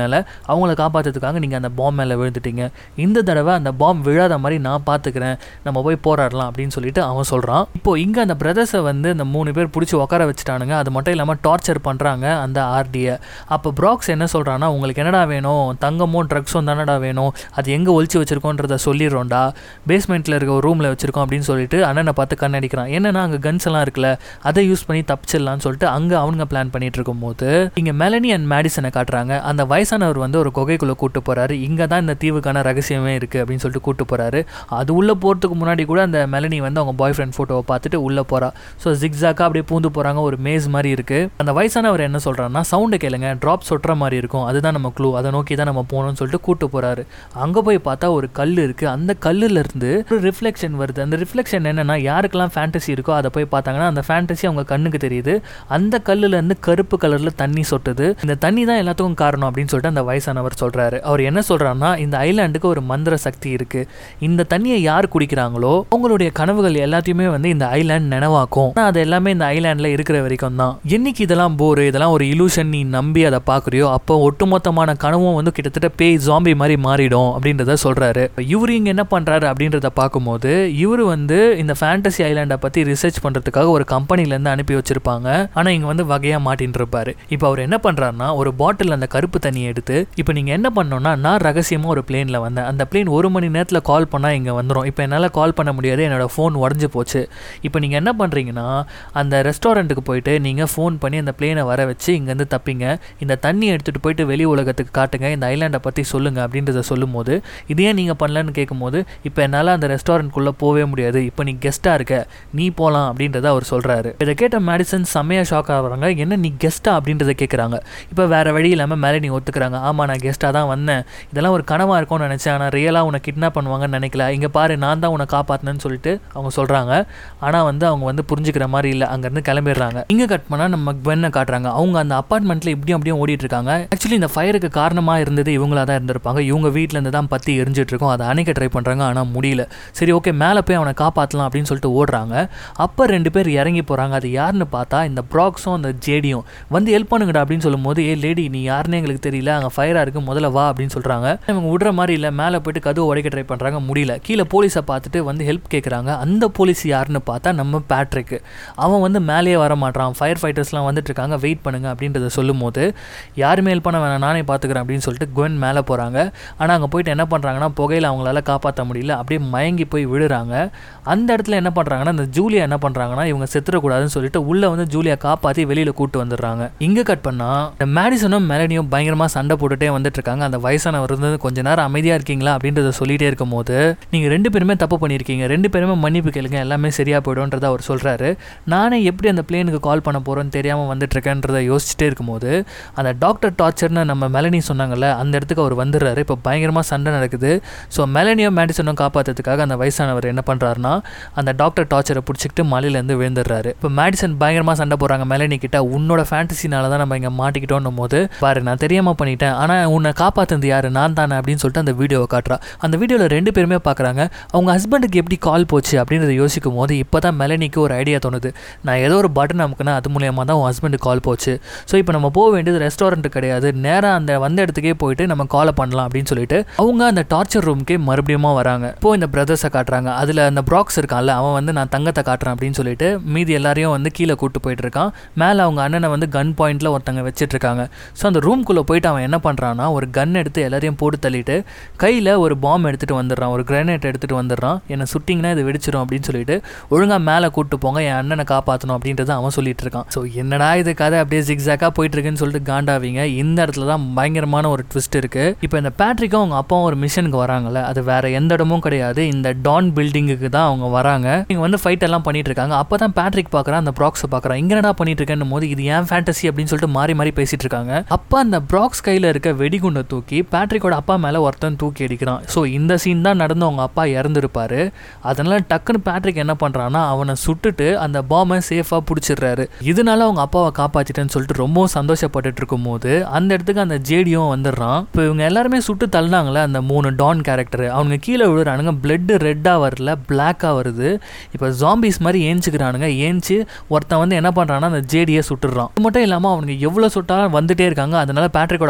அவங்கள காப்பாற்றுறதுக்காக நீங்கள் அந்த பாம் மேலே விழுந்துட்டீங்க இந்த தடவை அந்த பாம் விழாத மாதிரி நான் பார்த்துக்கிறேன் நம்ம போய் போராடலாம் அப்படின்னு சொல்லிட்டு அவன் சொல்கிறான் இப்போ இங்கே அந்த பிரதர்ஸை வந்து அந்த மூணு பேர் பிடிச்சி உட்கார வச்சுட்டானுங்க அது மட்டும் இல்லாமல் டார்ச்சர் பண்ணுறாங்க அந்த ஆர்டியை அப்போ ப்ராக்ஸ் என்ன சொல்கிறான்னா உங்களுக்கு என்னடா வேணும் தங்கமும் ட்ரக்ஸும் தானடா வேணும் அது எங்கே ஒழிச்சு வச்சிருக்கோன்றத சொல்லிடுறோம்டா பேஸ்மெண்ட்டில் இருக்க ஒரு ரூமில் வச்சிருக்கோம் அப்படின்னு சொல்லிட்டு அண்ணனை பார்த்து கண்ணடிக்கிறான் என்னன்னா அங்கே கன்ஸ் எல்லாம் இருக்குல்ல அதை யூஸ் பண்ணி தப்பிச்சிடலாம்னு சொல்லிட்டு அங்கே அவங்க பிளான் பண்ணிட்டு இருக்கும்போது இங்கே மெலனி அண்ட் மேடிசனை காட்டுறாங்க அந்த வயசானவர் வந்து ஒரு குகைக்குள்ளே கூட்டு போகிறாரு இங்கே தான் இந்த தீவுக்கான ரகசியமே இருக்குது அப்படின்னு சொல்லிட்டு கூட்டு போகிறாரு அது உள்ளே போகிறதுக்கு முன்னாடி கூட அந்த மெலனி வந்து அவங்க பாய் ஃப்ரெண்ட் ஃபோட்டோவை பார்த்துட்டு உள்ளே போகிறா ஸோ ஜிக்ஸாக்காக அப்படியே பூந்து போகிறாங்க ஒரு மேஸ் மாதிரி இருக்குது அந்த வயசானவர் என்ன சொல்கிறாருன்னா சவுண்டை கேளுங்க ட்ராப் சொட்டுற மாதிரி இருக்கும் அதுதான் நம்ம க்ளூ அதை நோக்கி தான் நம்ம போகணும்னு சொல்லிட்டு கூட்டு போகிறாரு அங்கே போய் பார்த்தா ஒரு கல் இருக்குது அந்த கல்லுல இருந்து ஒரு ரிஃப்ளெக்ஷன் வருது அந்த ரிஃப்ளெக்ஷன் என்னன்னா யாருக்கெல்லாம் ஃபேண்டசி இருக்கோ அதை போய் பார்த்தாங்கன்னா அந்த ஃபேண்டசி அவங்க கண்ணுக்கு தெரியுது அந்த கல்லுல இருந்து கருப்பு கலரில் தண்ணி சொட்டுது இந்த தண்ணி தான் எல்லாத்துக்கும் காரணம் அப்படின்னு சொல்லிட்டு அந்த வயசானவர் சொல்கிறாரு அவர் என்ன சொல்கிறாருன்னா இந்த ஐலாண்டுக்கு ஒரு மந்திர சக்தி இருக்குது இந்த தண்ணியை யார் குடிக்கிறாங்களோ அவங்களுடைய கனவுகள் எல்லாத்தையுமே வந்து இந்த ஐலாண்ட் நினைவாக்கும் ஆனா அது எல்லாமே இந்த ஐலாண்டில் இருக்கிற வரைக்கும் தான் என்னைக்கு இதெல்லாம் போர் இதெல்லாம் ஒரு இலூஷன் நீ நம்பி அதை பார்க்குறியோ அப்போ ஒட்டுமொத்தமான கனவும் வந்து கிட்டத்தட்ட பேய் ஜாம்பி மாதிரி மாறிடும் அப்படின்றத சொல்கிறாரு இவரு இங்கே என்ன பண்ணுறாரு அப்படின்றத பார்க்கும்போது இவர் வந்து இந்த ஃபேண்டசி ஐலாண்டை பற்றி ரிசர்ச் பண்ணுறதுக்காக ஒரு கம்பெனிலேருந்து அனுப்பி வச்சிருப்பாங்க ஆனால் இங்கே வந்து வகையாக மாட்டின்னு இருப்பாரு இப்போ அவர் என்ன பண்ணுறாருன்னா ஒரு பாட்டில் அந்த கருப்பு தண்ணியை எடுத்து இப்போ நீங்கள் என்ன பண்ணணும்னா நான் ரகசியமாக ஒரு பிளேனில் வந்தேன் அந்த பிளேன் ஒரு மணி நேரத்தில் கால் பண்ணால் இங்கே வந்துடும் இப்போ என்னால் கால் பண்ண முடியாது என்னோட ஃபோன் உடஞ்சி போச்சு இப்போ நீங்கள் என்ன பண்ணுறீங்கன்னா அந்த ரெஸ்டாரண்ட்டுக்கு போயிட்டு நீங்கள் ஃபோன் பண்ணி அந்த பிளேனை வர வச்சு இங்கேருந்து தப்பிங்க இந்த தண்ணி எடுத்துகிட்டு போயிட்டு வெளி உலகத்துக்கு காட்டுங்க இந்த ஐலாண்டை பற்றி சொல்லுங்கள் அப்படின்றத சொல்லும்போது இது ஏன் நீங்கள் பண்ணலன்னு கேட்கும்போது இப்போ என்னால் அந்த ரெஸ்டாரண்ட்குள்ளே போகவே முடியாது இப்போ நீ கெஸ்ட்டாக இருக்க நீ போகலாம் அப்படின்றத அவர் சொல்கிறாரு இதை கேட்ட மேடிசன் செம்மையாக ஷாக் ஆகுறாங்க என்ன நீ கெஸ்ட்டா அப்படின்றத கேட்குறாங்க இப்போ வேறு வழி இல்லாமல் மேலே நீ ஒத்துக்கிறாங்க ஆமாம் நான் கெஸ்ட்டாக தான் வந்தேன் இதெல்லாம் ஒரு கனவாக இருக்கும்னு நினச்சேன் ஆனால் ரியலாக உன்னை கிட்னாப் பண்ணுவாங்கன்னு நினைக்கல இங்கே பாரு நான் தான் உன்னை காப்பாற்றினேன்னு சொல்லிட்டு அவங்க சொல்கிறாங்க ஆனால் வந்து அவங்க வந்து புரிஞ்சுக்கிற மாதிரி இல்லை அங்கேருந்து கிளம்பிடுறாங்க இங்கே கட் பண்ணால் நம்ம குவென்னை காட்டுறாங்க அவங்க அந்த அப்பார்ட்மெண்ட்டில் இப்படியும் அப்படியும் ஓடிட்டு இருக்காங்க ஆக்சுவலி இந்த ஃபயருக்கு காரணமாக இருந்தது இவங்களா தான் இருந்திருப்பாங்க இவங்க வீட்டில் இருந்து தான் பற்றி எரிஞ்சிட்டு இருக்கும் அதை அணைக்க ட்ரை பண்ணுறாங்க ஆனால் முடியல சரி ஓகே மேலே போய் அவனை காப்பாற்றலாம் அப்படின்னு சொல்லிட்டு ஓடுறாங்க அப்போ ரெண்டு பேர் இறங்கி போகிறாங்க அது யாருன்னு பார்த்தா இந்த ப்ராக்ஸும் அந்த ஜேடியும் வந்து ஹெல்ப் பண்ணுங்கடா அப்படின்னு சொல்லும்போது ஏ லேடி நீ யாருன்னே எங்களுக்கு தெரியல அங்கே ஃபயராக இருக்குது முதல்ல வா அப்படின்னு சொல்கிறாங்க இவங்க விடுற மாதிரி இல்லை மேலே போயிட்டு கதவு உடைக்க ட்ரை பண்ணுறாங்க முடியல கீழே போலீஸை பார்த்துட்டு வந்து ஹெல்ப் கேட்குறாங்க அந்த போலீஸ் யாருன்னு பார்த்தா நம்ம பேட்ரிக்கு அவன் வந்து மேலேயே வர மாட்டான் ஃபயர் ஃபைட்டர்ஸ்லாம் வந்துட்டு இருக்காங்க வெயிட் பண்ணுங்க அப்படின்றத சொல்லும்போது யாருமே ஹெல்ப் பண்ண வேணாம் நானே பார்த்துக்கிறேன் அப்படின்னு சொல்லிட்டு குவென் மேலே போகிறாங்க ஆனால் அங்கே போயிட்டு என்ன பண்ணுறாங்கன்னா புகையில் அவங்களால காப்பாற்ற முடியல அப்படியே மயங்கி போய் விழுறாங்க அந்த இடத்துல என்ன பண்ணுறாங்கன்னா இந்த ஜூலியா என்ன பண்ணுறாங்கன்னா இவங்க செத்துறக்கூடாதுன்னு சொல்லிட்டு உள்ளே வந்து ஜூலியா காப்பாற்றி வெளியில் கூட்டு வந்துடுறாங்க இங்கே கட் பண்ணால் இந்த மேடிசனும் மெலனியும் பயங்கரமாக சண்டை போட்டுட்டே வந்துட்டு இருக்காங்க அந்த வயசானவர் வந்து கொஞ்ச நேரம் அமைதியாக இருக்கீங்களா அப்படின்றத சொல்லிட்டே இருக்கும்போது நீங்கள் ரெண்டு பேருமே தப்பு பண்ணியிருக்கீங்க ரெண்டு பேருமே மன்னிப்பு கேளுங்க எல்லாமே சரியாக போய்டும்ன்றத அவர் சொல்கிறாரு நானே எப்படி அந்த பிளேனுக்கு கால் பண்ண போகிறோன்னு தெரியாமல் வந்துட்டு இருக்கேன்றதை யோசிச்சுட்டே இருக்கும்போது அந்த டாக்டர் டார்ச்சர்னு நம்ம மெலனி சொன்னாங்கல்ல அந்த இடத்துக்கு அவர் வந்துடுறாரு இப்போ பயங்கரமாக சண்டை நடக்குது ஸோ மெலனியும் மேடிசனும் காப்பாற்றுறதுக்காக அந்த வயசானவர் என்ன பண்ணுறாருன்னா அந்த டாக்டர் டார்ச்சரை பிடிச்சிக்கிட்டு மலையிலேருந்து விழுந்துடுறாரு இப்போ மேடிசன் பயங்கரமாக சண்டை போடுறாங்க மெலனி கிட்ட உன்னோட ஃபேண்டசினால தான் நம்ம இங்கே மாட்டிக்கிட்டோன்னும் போது பாரு நான் தெரியாமல் பண்ணிட்டேன் ஆனால் உன்னை காப்பாற்றுனது யார் நான் தானே அப்படின்னு சொல்லிட்டு அந்த வீடியோவை காட்டுறா அந்த வீடியோவில் ரெண்டு பேருமே பார்க்குறாங்க அவங்க ஹஸ்பண்டுக்கு எப்படி கால் போச்சு அப்படின்றத யோசிக்கும் போது இப்போ தான் மெலனிக்கு ஒரு ஐடியா தோணுது நான் ஏதோ ஒரு பட்டன் அமுக்குனா அது மூலியமாக தான் உன் ஹஸ்பண்டுக்கு கால் போச்சு ஸோ இப்போ நம்ம போக வேண்டியது ரெஸ்டாரண்ட் கிடையாது நேராக அந்த வந்த இடத்துக்கே போயிட்டு நம்ம காலை பண்ணலாம் அப்படின்னு சொல்லிட்டு அவங்க அந்த டார்ச்சர் ரூம்க்கே மறுபடியும் வராங்க இப்போ இந்த பிரதர்ஸை காட்டுறாங்க அதில் அந்த ப்ராக்ஸ் இருக்கான்ல அவன் வந்து நான் தங்கத்தை காட்டுறேன் அப்படின்னு சொல்லிட்டு மீதி எல்லாரையும் வந்து கீழே கூட்டு போயிட்டு இருக்கான் மேலே அவங்க அண்ணனை வந்து கன் பாயிண்ட்ல ஒருத்தங்க வச்சிட்டு இருக்காங்க ஸோ அந்த ரூம்குள்ளே போயிட்டு அவன் என்ன பண்ணுறான்னா ஒரு கன் எடுத்து எல்லாரையும் போட்டு தள்ளிட்டு கையில் ஒரு பாம் எடுத்துகிட்டு வந்துடுறான் ஒரு கிரனேட் எடுத்துகிட்டு வந்துடுறான் என்னை சுட்டிங்கன்னா இது வெடிச்சிடும் அப்படின்னு சொல்லிட்டு ஒழுங்காக மேலே கூட்டு போங்க என் அண்ணனை காப்பாற்றணும் அப்படின்றத அவன் சொல்லிட்டு இருக்கான் ஸோ என்னடா இது கதை அப்படியே ஜிக்ஸாக்காக போயிட்டு இருக்குன்னு சொல்லிட்டு காண்டாவீங்க இந்த இடத்துல தான் பயங்கரமான ஒரு ட்விஸ்ட் இருக்கு இப்போ இந்த பேட்ரிக்கும் அவங்க அப்பாவும் ஒரு மிஷனுக்கு வராங்கல்ல அது வேற எந்த இடமும் கிடையாது இந்த டான் பில்டிங்குக்கு தான் அவங்க வராங்க இங்க வந்து ஃபைட் எல்லாம் பண்ணிட்டு இருக்காங்க அப்போ தான் பேட்ரிக் பார்க்குறான் அந்த ப்ராக்ஸை பார்க்குறான் இங்க என்னடா பண்ணிட்டு இருக்கேன்னு போது இது ஏன் ஃபேண்டசி அப்படின்னு சொல்லிட்டு மாறி மாறி பேசிட்டு இருக்காங்க அப்போ அந்த ப்ராக்ஸ் கையில் இருக்க வெடிகுண்டை தூக்கி பேட்ரிக்கோட அப்பா மேலே ஒருத்தன் தூக்கி அடிக்கிறான் ஸோ இந்த சீன் தான் நடந்து அவங்க அப்பா இறந்துருப்பாரு அதனால டக்குன்னு பேட்ரிக் என்ன பண்ணுறான்னா அவனை சுட்டுட்டு அந்த பாமை சேஃபாக பிடிச்சிடுறாரு இதனால அவங்க அப்பாவை காப்பாற்றிட்டேன்னு சொல்லிட்டு ரொம்பவும் சந்தோஷப்பட்டுட்டு இருக்கும்போது அந்த இடத்துக்கு அந்த ஜேடியும் வந்துடுறான் இப்போ இவங்க எல்லாருமே சுட்டு தள்ளினாங்களே அந்த மூணு டான் கேரக்டர் அவங்க கீழே விழுறானுங்க பிளட்டு ரெட்டாக வரல பிளாக்காக வருது இப்போ ஜாம்பிஸ் மாதிரி ஏஞ்சிக்கிறானுங்க ஏஞ்சி ஒருத்தன் வந்து என்ன பண்ணுறான்னா அந்த ஜேடியை சுட்டுறான் இது மட்டும் இல்லாமல் அவனுக்கு எவ்வளோ சுட்டாலும் வந்துட்டே இருக்காங்க அதனால பேட்ரிக்கோட அப்பா என்ன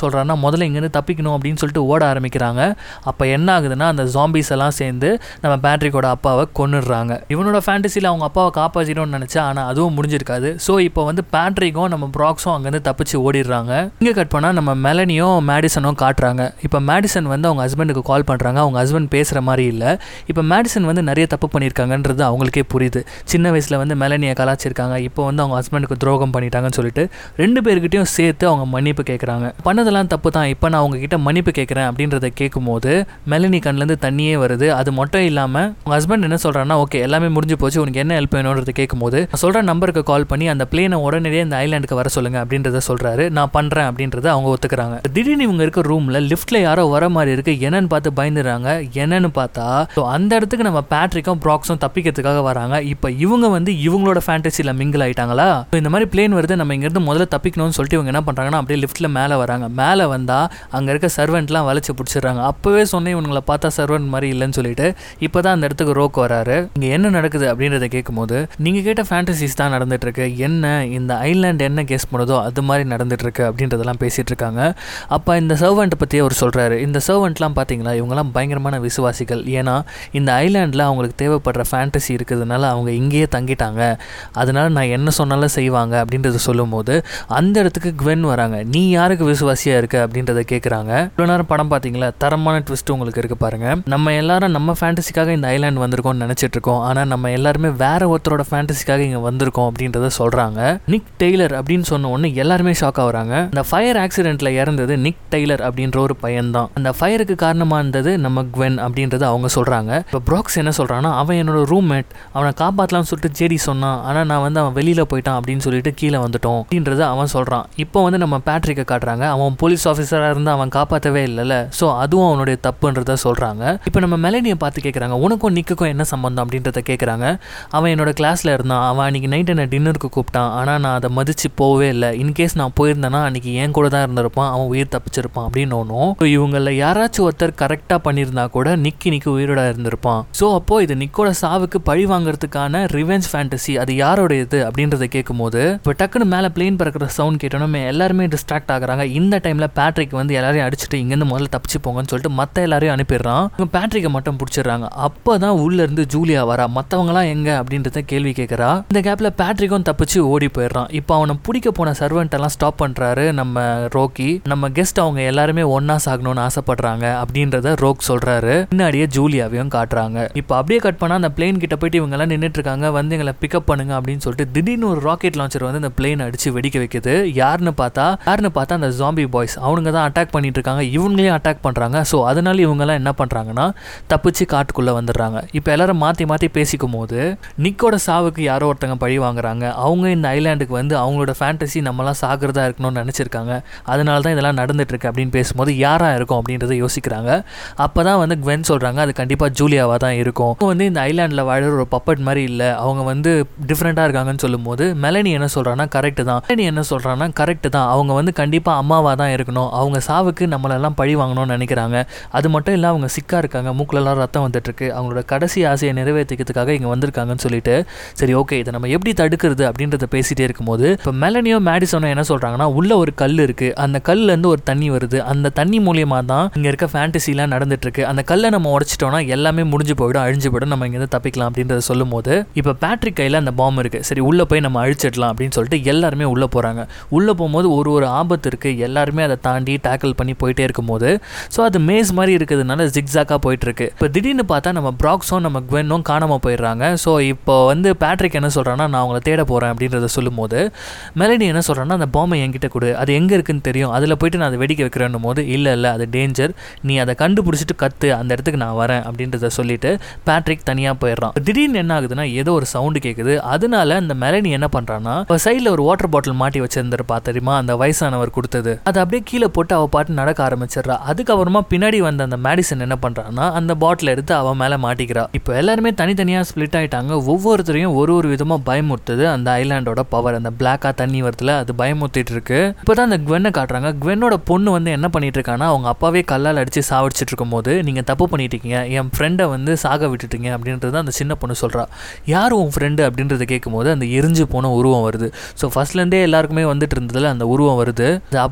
சொல்கிறான்னா முதல்ல இங்கேருந்து தப்பிக்கணும் அப்படின்னு சொல்லிட்டு ஓட ஆரம்பிக்கிறாங்க அப்போ என்ன ஆகுதுன்னா அந்த ஜாம்பிஸ் எல்லாம் சேர்ந்து நம்ம பேட்ரிக்கோட அப்பாவை கொன்னுடுறாங்க இவனோட ஃபேண்டசியில் அவங்க அப்பாவை காப்பாற்றிடணும்னு நினச்சா ஆனால் அதுவும் முடிஞ்சிருக்காது ஸோ இப்போ வந்து பேட்ரிக்கும் நம்ம ப்ராக்ஸும் அங்கேருந்து தப்பிச்சு ஓடிடுறாங்க இங்கே கட் பண்ணால் நம்ம மெலனியும் மேடிசனும் காட்டுறாங்க இப்போ மேடிசன் வந்து அவங்க ஹஸ்பண்டுக்கு கால் பண்ணுறாங்க அவங்க ஹஸ்பண்ட் பேசுகிற மாதிரி இல்லை இப்போ மேடிசன் வந்து நிறைய தப்பு பண்ணியிருக்காங்கன்றது அவங்களுக்கே புரியுது சின்ன வயசில் வந்து மெலனியை கலாச்சிருக்காங்க இப்போ வந்து அவங்க ஹஸ்பண்டுக்கு துரோகம் பண்ணிட்டாங்கன்னு சொல்லிட்டு ரெண்டு பேர்கிட்டயும் சேர்த்து அவங்க மன்னிப்பு கேட்குறாங்க பண்ணதெல்லாம் தப்பு தான் இப்போ நான் உங்ககிட்ட மன்னிப்பு கேட்குறேன் அப்படின்றத கேட்கும்போது மெலனி கண்லேருந்து தண்ணியே வருது அது மட்டும் இல்லாமல் உங்கள் ஹஸ்பண்ட் என்ன சொல்கிறான்னா ஓகே எல்லாமே முடிஞ்சு போச்சு உனக்கு என்ன ஹெல்ப் வேணும்ன்றத கேட்கும்போது நான் சொல்கிற நம்பருக்கு கால் பண்ணி அந்த பிளேனை உடனடியே இந்த ஐலாண்டுக்கு வர சொல்லுங்க அப்படின்றத சொல்கிறாரு நான் பண்ணுறேன் அப்படின்றத அவங்க ஒத்துக்கிறாங்க திடீர்னு இவங்க இருக்க ரூமில் லிஃப்ட்டில் யாரோ வர மாதிரி இருக்கு என்னன்னு பார்த்து பயந்துடுறாங்க என்னன்னு பார்த்தா ஸோ அந்த இடத்துக்கு நம்ம பேட்ரிக்கும் ப்ராக்ஸும் தப்பிக்கிறதுக்காக வராங்க இப்போ இவங்க வந்து இவங்களோட ஃபேண்டசியில் மிங்கிள் ஆயிட்டாங்களா So இந்த மாதிரி பிளேன் வருது நம்ம இங்கேருந்து முதல்ல தப்பிக்கணும்னு சொல்லிட்டு இவங்க என்ன பண்ணுறாங்கன்னா அப்படியே லிஃப்ட்டில் மேலே வராங்க மேலே வந்தால் அங்கே இருக்க சர்வெண்ட்லாம் வளைச்சு பிடிச்சிடுறாங்க அப்போவே சொன்னேன் இவங்களை பார்த்தா சர்வெண்ட் மாதிரி இல்லைன்னு சொல்லிட்டு இப்போ தான் அந்த இடத்துக்கு ரோக் வராரு இங்கே என்ன நடக்குது அப்படின்றத கேட்கும்போது நீங்கள் கேட்ட ஃபேண்டசிஸ் தான் நடந்துட்டு இருக்கு என்ன இந்த ஐலாண்ட் என்ன கேஸ் பண்ணுதோ அது மாதிரி நடந்துட்டு இருக்கு அப்படின்றதெல்லாம் பேசிட்டு இருக்காங்க அப்போ இந்த சர்வெண்ட்டை பற்றி அவர் சொல்கிறாரு இந்த சர்வெண்ட்லாம் பார்த்தீங்களா இவங்கெல்லாம் பயங்கரமான விசுவாசிகள் ஏன்னா இந்த ஐலாண்டில் அவங்களுக்கு தேவைப்படுற ஃபேண்டசி இருக்கிறதுனால அவங்க இங்கேயே தங்கிட்டாங்க அதனால நான் என்ன சொன்னாலும் செய்வாங்க அப்படின்றத சொல்லும்போது அந்த இடத்துக்கு குவென் வராங்க நீ யாருக்கு விசுவாசியாக இருக்க அப்படின்றத கேட்குறாங்க இவ்வளோ நேரம் படம் பார்த்தீங்களா தரமான ட்விஸ்ட் உங்களுக்கு இருக்கு பாருங்க நம்ம எல்லாரும் நம்ம ஃபேண்டசிக்காக இந்த ஐலாண்ட் வந்திருக்கோம்னு நினச்சிட்டு இருக்கோம் ஆனால் நம்ம எல்லாருமே வேற ஒருத்தரோட ஃபேண்டசிக்காக இங்கே வந்திருக்கோம் அப்படின்றத சொல்கிறாங்க நிக் டெய்லர் அப்படின்னு சொன்ன உடனே எல்லாருமே ஷாக் ஆகுறாங்க இந்த ஃபயர் ஆக்சிடென்ட்ல இறந்தது நிக் டெய்லர் அப்படின்ற ஒரு பையன் தான் அந்த ஃபயருக்கு காரணமாக இருந்தது நம்ம குவென் அப்படின்றத அவங்க சொல்கிறாங்க இப்போ ப்ராக்ஸ் என்ன சொல்கிறான்னா அவன் என்னோட ரூம்மேட் அவனை காப்பாற்றலாம்னு சொல்லிட்டு ஜேடி சொன்னான் ஆனால் நான் வந்து அவன் வெளியில் போயிட்டான் அப்படின்னு சொல்லிட்டு கீழே வந்துட்டோம் அப்படின்றத அவன் சொல்கிறான் இப்போ வந்து நம்ம பேட்ரிக்கை காட்டுறாங்க அவன் போலீஸ் ஆஃபீஸராக இருந்து அவன் காப்பாற்றவே இல்லைல்ல ஸோ அதுவும் அவனுடைய தப்புன்றத சொல்கிறாங்க இப்போ நம்ம மெலனியை பார்த்து கேட்குறாங்க உனக்கும் நிக்குக்கும் என்ன சம்பந்தம் அப்படின்றத கேட்குறாங்க அவன் என்னோட கிளாஸில் இருந்தான் அவன் அன்றைக்கி நைட் என்னை டின்னருக்கு கூப்பிட்டான் ஆனால் நான் அதை மதித்து போகவே இல்லை இன்கேஸ் நான் போயிருந்தேன்னா அன்றைக்கி என் கூட தான் இருந்திருப்பான் அவன் உயிர் தப்பிச்சிருப்பான் அப்படின்னு ஒன்றும் இவங்களில் யாராச்சும் ஒருத்தர் கரெக்டாக பண்ணியிருந்தா கூட நிக்கி நிக்கு உயிரோட இருந்திருப்பான் ஸோ அப்போது இது நிக்கோட சாவுக்கு பழி வாங்குறதுக்கான ரிவெஞ்ச் ஃபேண்டசி அது யாரோடையது அப்படின்றத கேட்கும்போது இப்போ டக்குன்னு மேலே பிளேன் பறக்கிற சவுண்ட் கேட்டோன்னே எல்லாருமே டிஸ்ட்ராக்ட் ஆகுறாங்க இந்த டைமில் பேட்ரிக் வந்து எல்லாரையும் அடிச்சுட்டு இங்கேருந்து முதல்ல தப்பிச்சு போங்கன்னு சொல்லிட்டு மற்ற எல்லாரையும் அனுப்பிடுறான் இவங்க பேட்ரிக்கை மட்டும் பிடிச்சிடுறாங்க அப்போ தான் உள்ளேருந்து ஜூலியா வரா மற்றவங்களாம் எங்கே அப்படின்றத கேள்வி கேட்குறா இந்த கேப்பில் பேட்ரிக்கும் தப்பிச்சு ஓடி போயிடுறான் இப்போ அவனை பிடிக்க போன சர்வெண்ட் எல்லாம் ஸ்டாப் பண்ணுறாரு நம்ம ரோக்கி நம்ம கெஸ்ட் அவங்க எல்லாருமே ஒன்னா சாகணும்னு ஆசைப்படுறாங்க அப்படின்றத ரோக் சொல்றாரு பின்னாடியே ஜூலியாவையும் காட்டுறாங்க இப்போ அப்படியே கட் பண்ணா அந்த பிளேன் கிட்ட போயிட்டு இவங்க எல்லாம் நின்றுட்டு இருக்காங்க வந்து எங்களை பிக்கப் பண்ணுங்க அப்படின்னு சொல்லிட்டு திடீர்னு ஒரு ராக்கெட் லான்ச்சர் வந்து அந்த பிளேன் அடிச்சு வெடிக்க வைக்குது யாருன்னு பார்த்தா யாருன்னு பார்த்தா அந்த ஜாம்பி பாய்ஸ் அவனுங்க தான் அட்டாக் பண்ணிட்டு இருக்காங்க இவங்களையும் அட்டாக் பண்றாங்க ஸோ அதனால இவங்க எல்லாம் என்ன பண்றாங்கன்னா தப்பிச்சு காட்டுக்குள்ள வந்துடுறாங்க இப்போ எல்லாரும் மாத்தி மாத்தி பேசிக்கும் போது நிக்கோட சாவுக்கு யாரோ ஒருத்தங்க பழி வாங்குறாங்க அவங்க இந்த ஐலாண்டுக்கு வந்து அவங்களோட ஃபேண்டசி நம்மலாம் சாகிறதா இருக்கணும்னு நினச்சிருக்காங்க அதனால தான் இதெல்லாம் நடந்துட்டு இருக்கு அப்படின்னு பேசும்போது யாரா இருக்கும் அப்படின்றத யோசிக்கிறாங்க அப்போ தான் வந்து குவென் சொல்கிறாங்க அது கண்டிப்பாக ஜூலியாவாக தான் இருக்கும் அவங்க வந்து இந்த ஐலாண்டில் வாழற ஒரு பப்பட் மாதிரி இல்லை அவங்க வந்து டிஃப்ரெண்ட்டாக இருக்காங்கன்னு சொல்லும்போது மெலனி என்ன சொல்கிறான்னா கரெக்டு தான் மெலனி என்ன சொல்கிறான்னா கரெக்டு தான் அவங்க வந்து கண்டிப்பாக அம்மாவாக தான் இருக்கணும் அவங்க சாவுக்கு நம்மளெல்லாம் பழி வாங்கணும்னு நினைக்கிறாங்க அது மட்டும் இல்லை அவங்க சிக்காக இருக்காங்க மூக்கிலலாம் ரத்தம் வந்துட்டுருக்கு அவங்களோட கடைசி ஆசையை நிறைவேற்றிக்கிறதுக்காக இங்கே வந்திருக்காங்கன்னு சொல்லிட்டு சரி ஓகே இதை நம்ம எப்படி தடுக்கிறது அப்படின்றத பேசிட்டே இருக்கும்போது இப்போ மெலனியோ மேடிசனோ என்ன சொல்கிறாங்கன்னா உள்ள ஒரு கல் இருக்குது அந்த கல்லேருந்து ஒரு தண்ணி வருது அந்த தண்ணி மூலியமாக தான் இங்கே இருக்க ஃபேண்டசிலாம் நடந்துட்டு இருக்கு அந்த கல்லை நம்ம உடச்சிட்டோம்னா எல்லாமே முடிஞ்சு போயிடும் அழிஞ்சு போயிடும் நம்ம இங்கேருந்து தப்பிக்கலாம் அப்படின்றத சொல்லும்போது இப்போ பேட்ரிக் கையில் அந்த பாம் இருக்கு சரி உள்ளே போய் நம்ம அழிச்சிடலாம் அப்படின்னு சொல்லிட்டு எல்லாருமே உள்ளே போகிறாங்க உள்ளே போகும்போது ஒரு ஒரு ஆபத்து இருக்குது எல்லாருமே அதை தாண்டி டேக்கிள் பண்ணி போயிட்டே இருக்கும்போது ஸோ அது மேஸ் மாதிரி இருக்கிறதுனால ஜிக்ஸாக்காக போயிட்டு இருக்கு இப்போ திடீர்னு பார்த்தா நம்ம ப்ராக்ஸும் நம்ம குவென்னும் காணாமல் போயிடுறாங்க ஸோ இப்போ வந்து பேட்ரிக் என்ன சொல்கிறான்னா நான் அவங்கள தேட போகிறேன் அப்படின்றத சொல்லும்போது மெலடி என்ன சொல்கிறான்னா அந்த பாம்பை என்கிட்ட கொடு அது எங்கே இருக்குன்னு தெரியும் அதில் போயிட்டு நான் அதை வெடிக்க வைக்கிறேன்னும் போது இல்லை இல்லை அது டேஞ்சர் நீ அதை கண்டுபிடிச்சிட்டு கத்து அந்த இடத்துக்கு நான் வரேன் அப்படின்றத சொல்லிட்டு பேட்ரிக் தனியாக போயிடுறான் திடீர்னு என்ன ஆகுதுன்னா ஏதோ ஒரு சவுண்டு கேட்குது அதனால அந்த மெலனி என்ன பண்ணுறான்னா இப்போ சைடில் ஒரு வாட்டர் பாட்டில் மாட்டி வச்சிருந்திருப்பா தெரியுமா அந்த வயசானவர் கொடுத்தது அதை அப்படியே கீழே போட்டு அவள் பாட்டு நடக்க ஆரம்பிச்சிடுறா அதுக்கப்புறமா பின்னாடி வந்த அந்த மேடிசன் என்ன பண்ணுறான்னா அந்த பாட்டில் எடுத்து அவன் மேலே மாட்டிக்கிறா இப்போ எல்லாருமே தனித்தனியாக ஸ்ப்ளிட் ஆயிட்டாங்க ஒவ்வொருத்தரையும் ஒரு ஒரு விதமாக பயமுறுத்துது அந்த ஐலாண்டோட பவர் அந்த பிளாக்காக தண்ணி வருதுல அது பயமுறுத்திட்டு இருக்கு இப்போ தான் அந்த குவென்னை காட்டுறாங்க குவென்னோட பொண்ணு வந்து என்ன பண்ணிட்டு இருக்கான்னா அவங்க அப்பாவே கல்லால் அடிச்சு சாவடிச்சிட்டு இருக்கும்போது நீங்கள் தப்பு பண்ணிட்டீங்க என் ஃப்ரெண்டை வந்து சாக விட்டுட்டீங்க அப்படின்றது அந்த சின்ன பொண்ணு சொல்கிறா யார் உன் ஃப்ரெண்டு அப்படின்றத கேட்கும்போது அந்த எரிஞ்சு போன உருவம் வருது ஸோ ஃபர்ஸ்ட்லேருந்தே எல்லாருக்குமே வந்துட்டு இருந்ததுல அந்த உருவம் வருது அது அப்படியே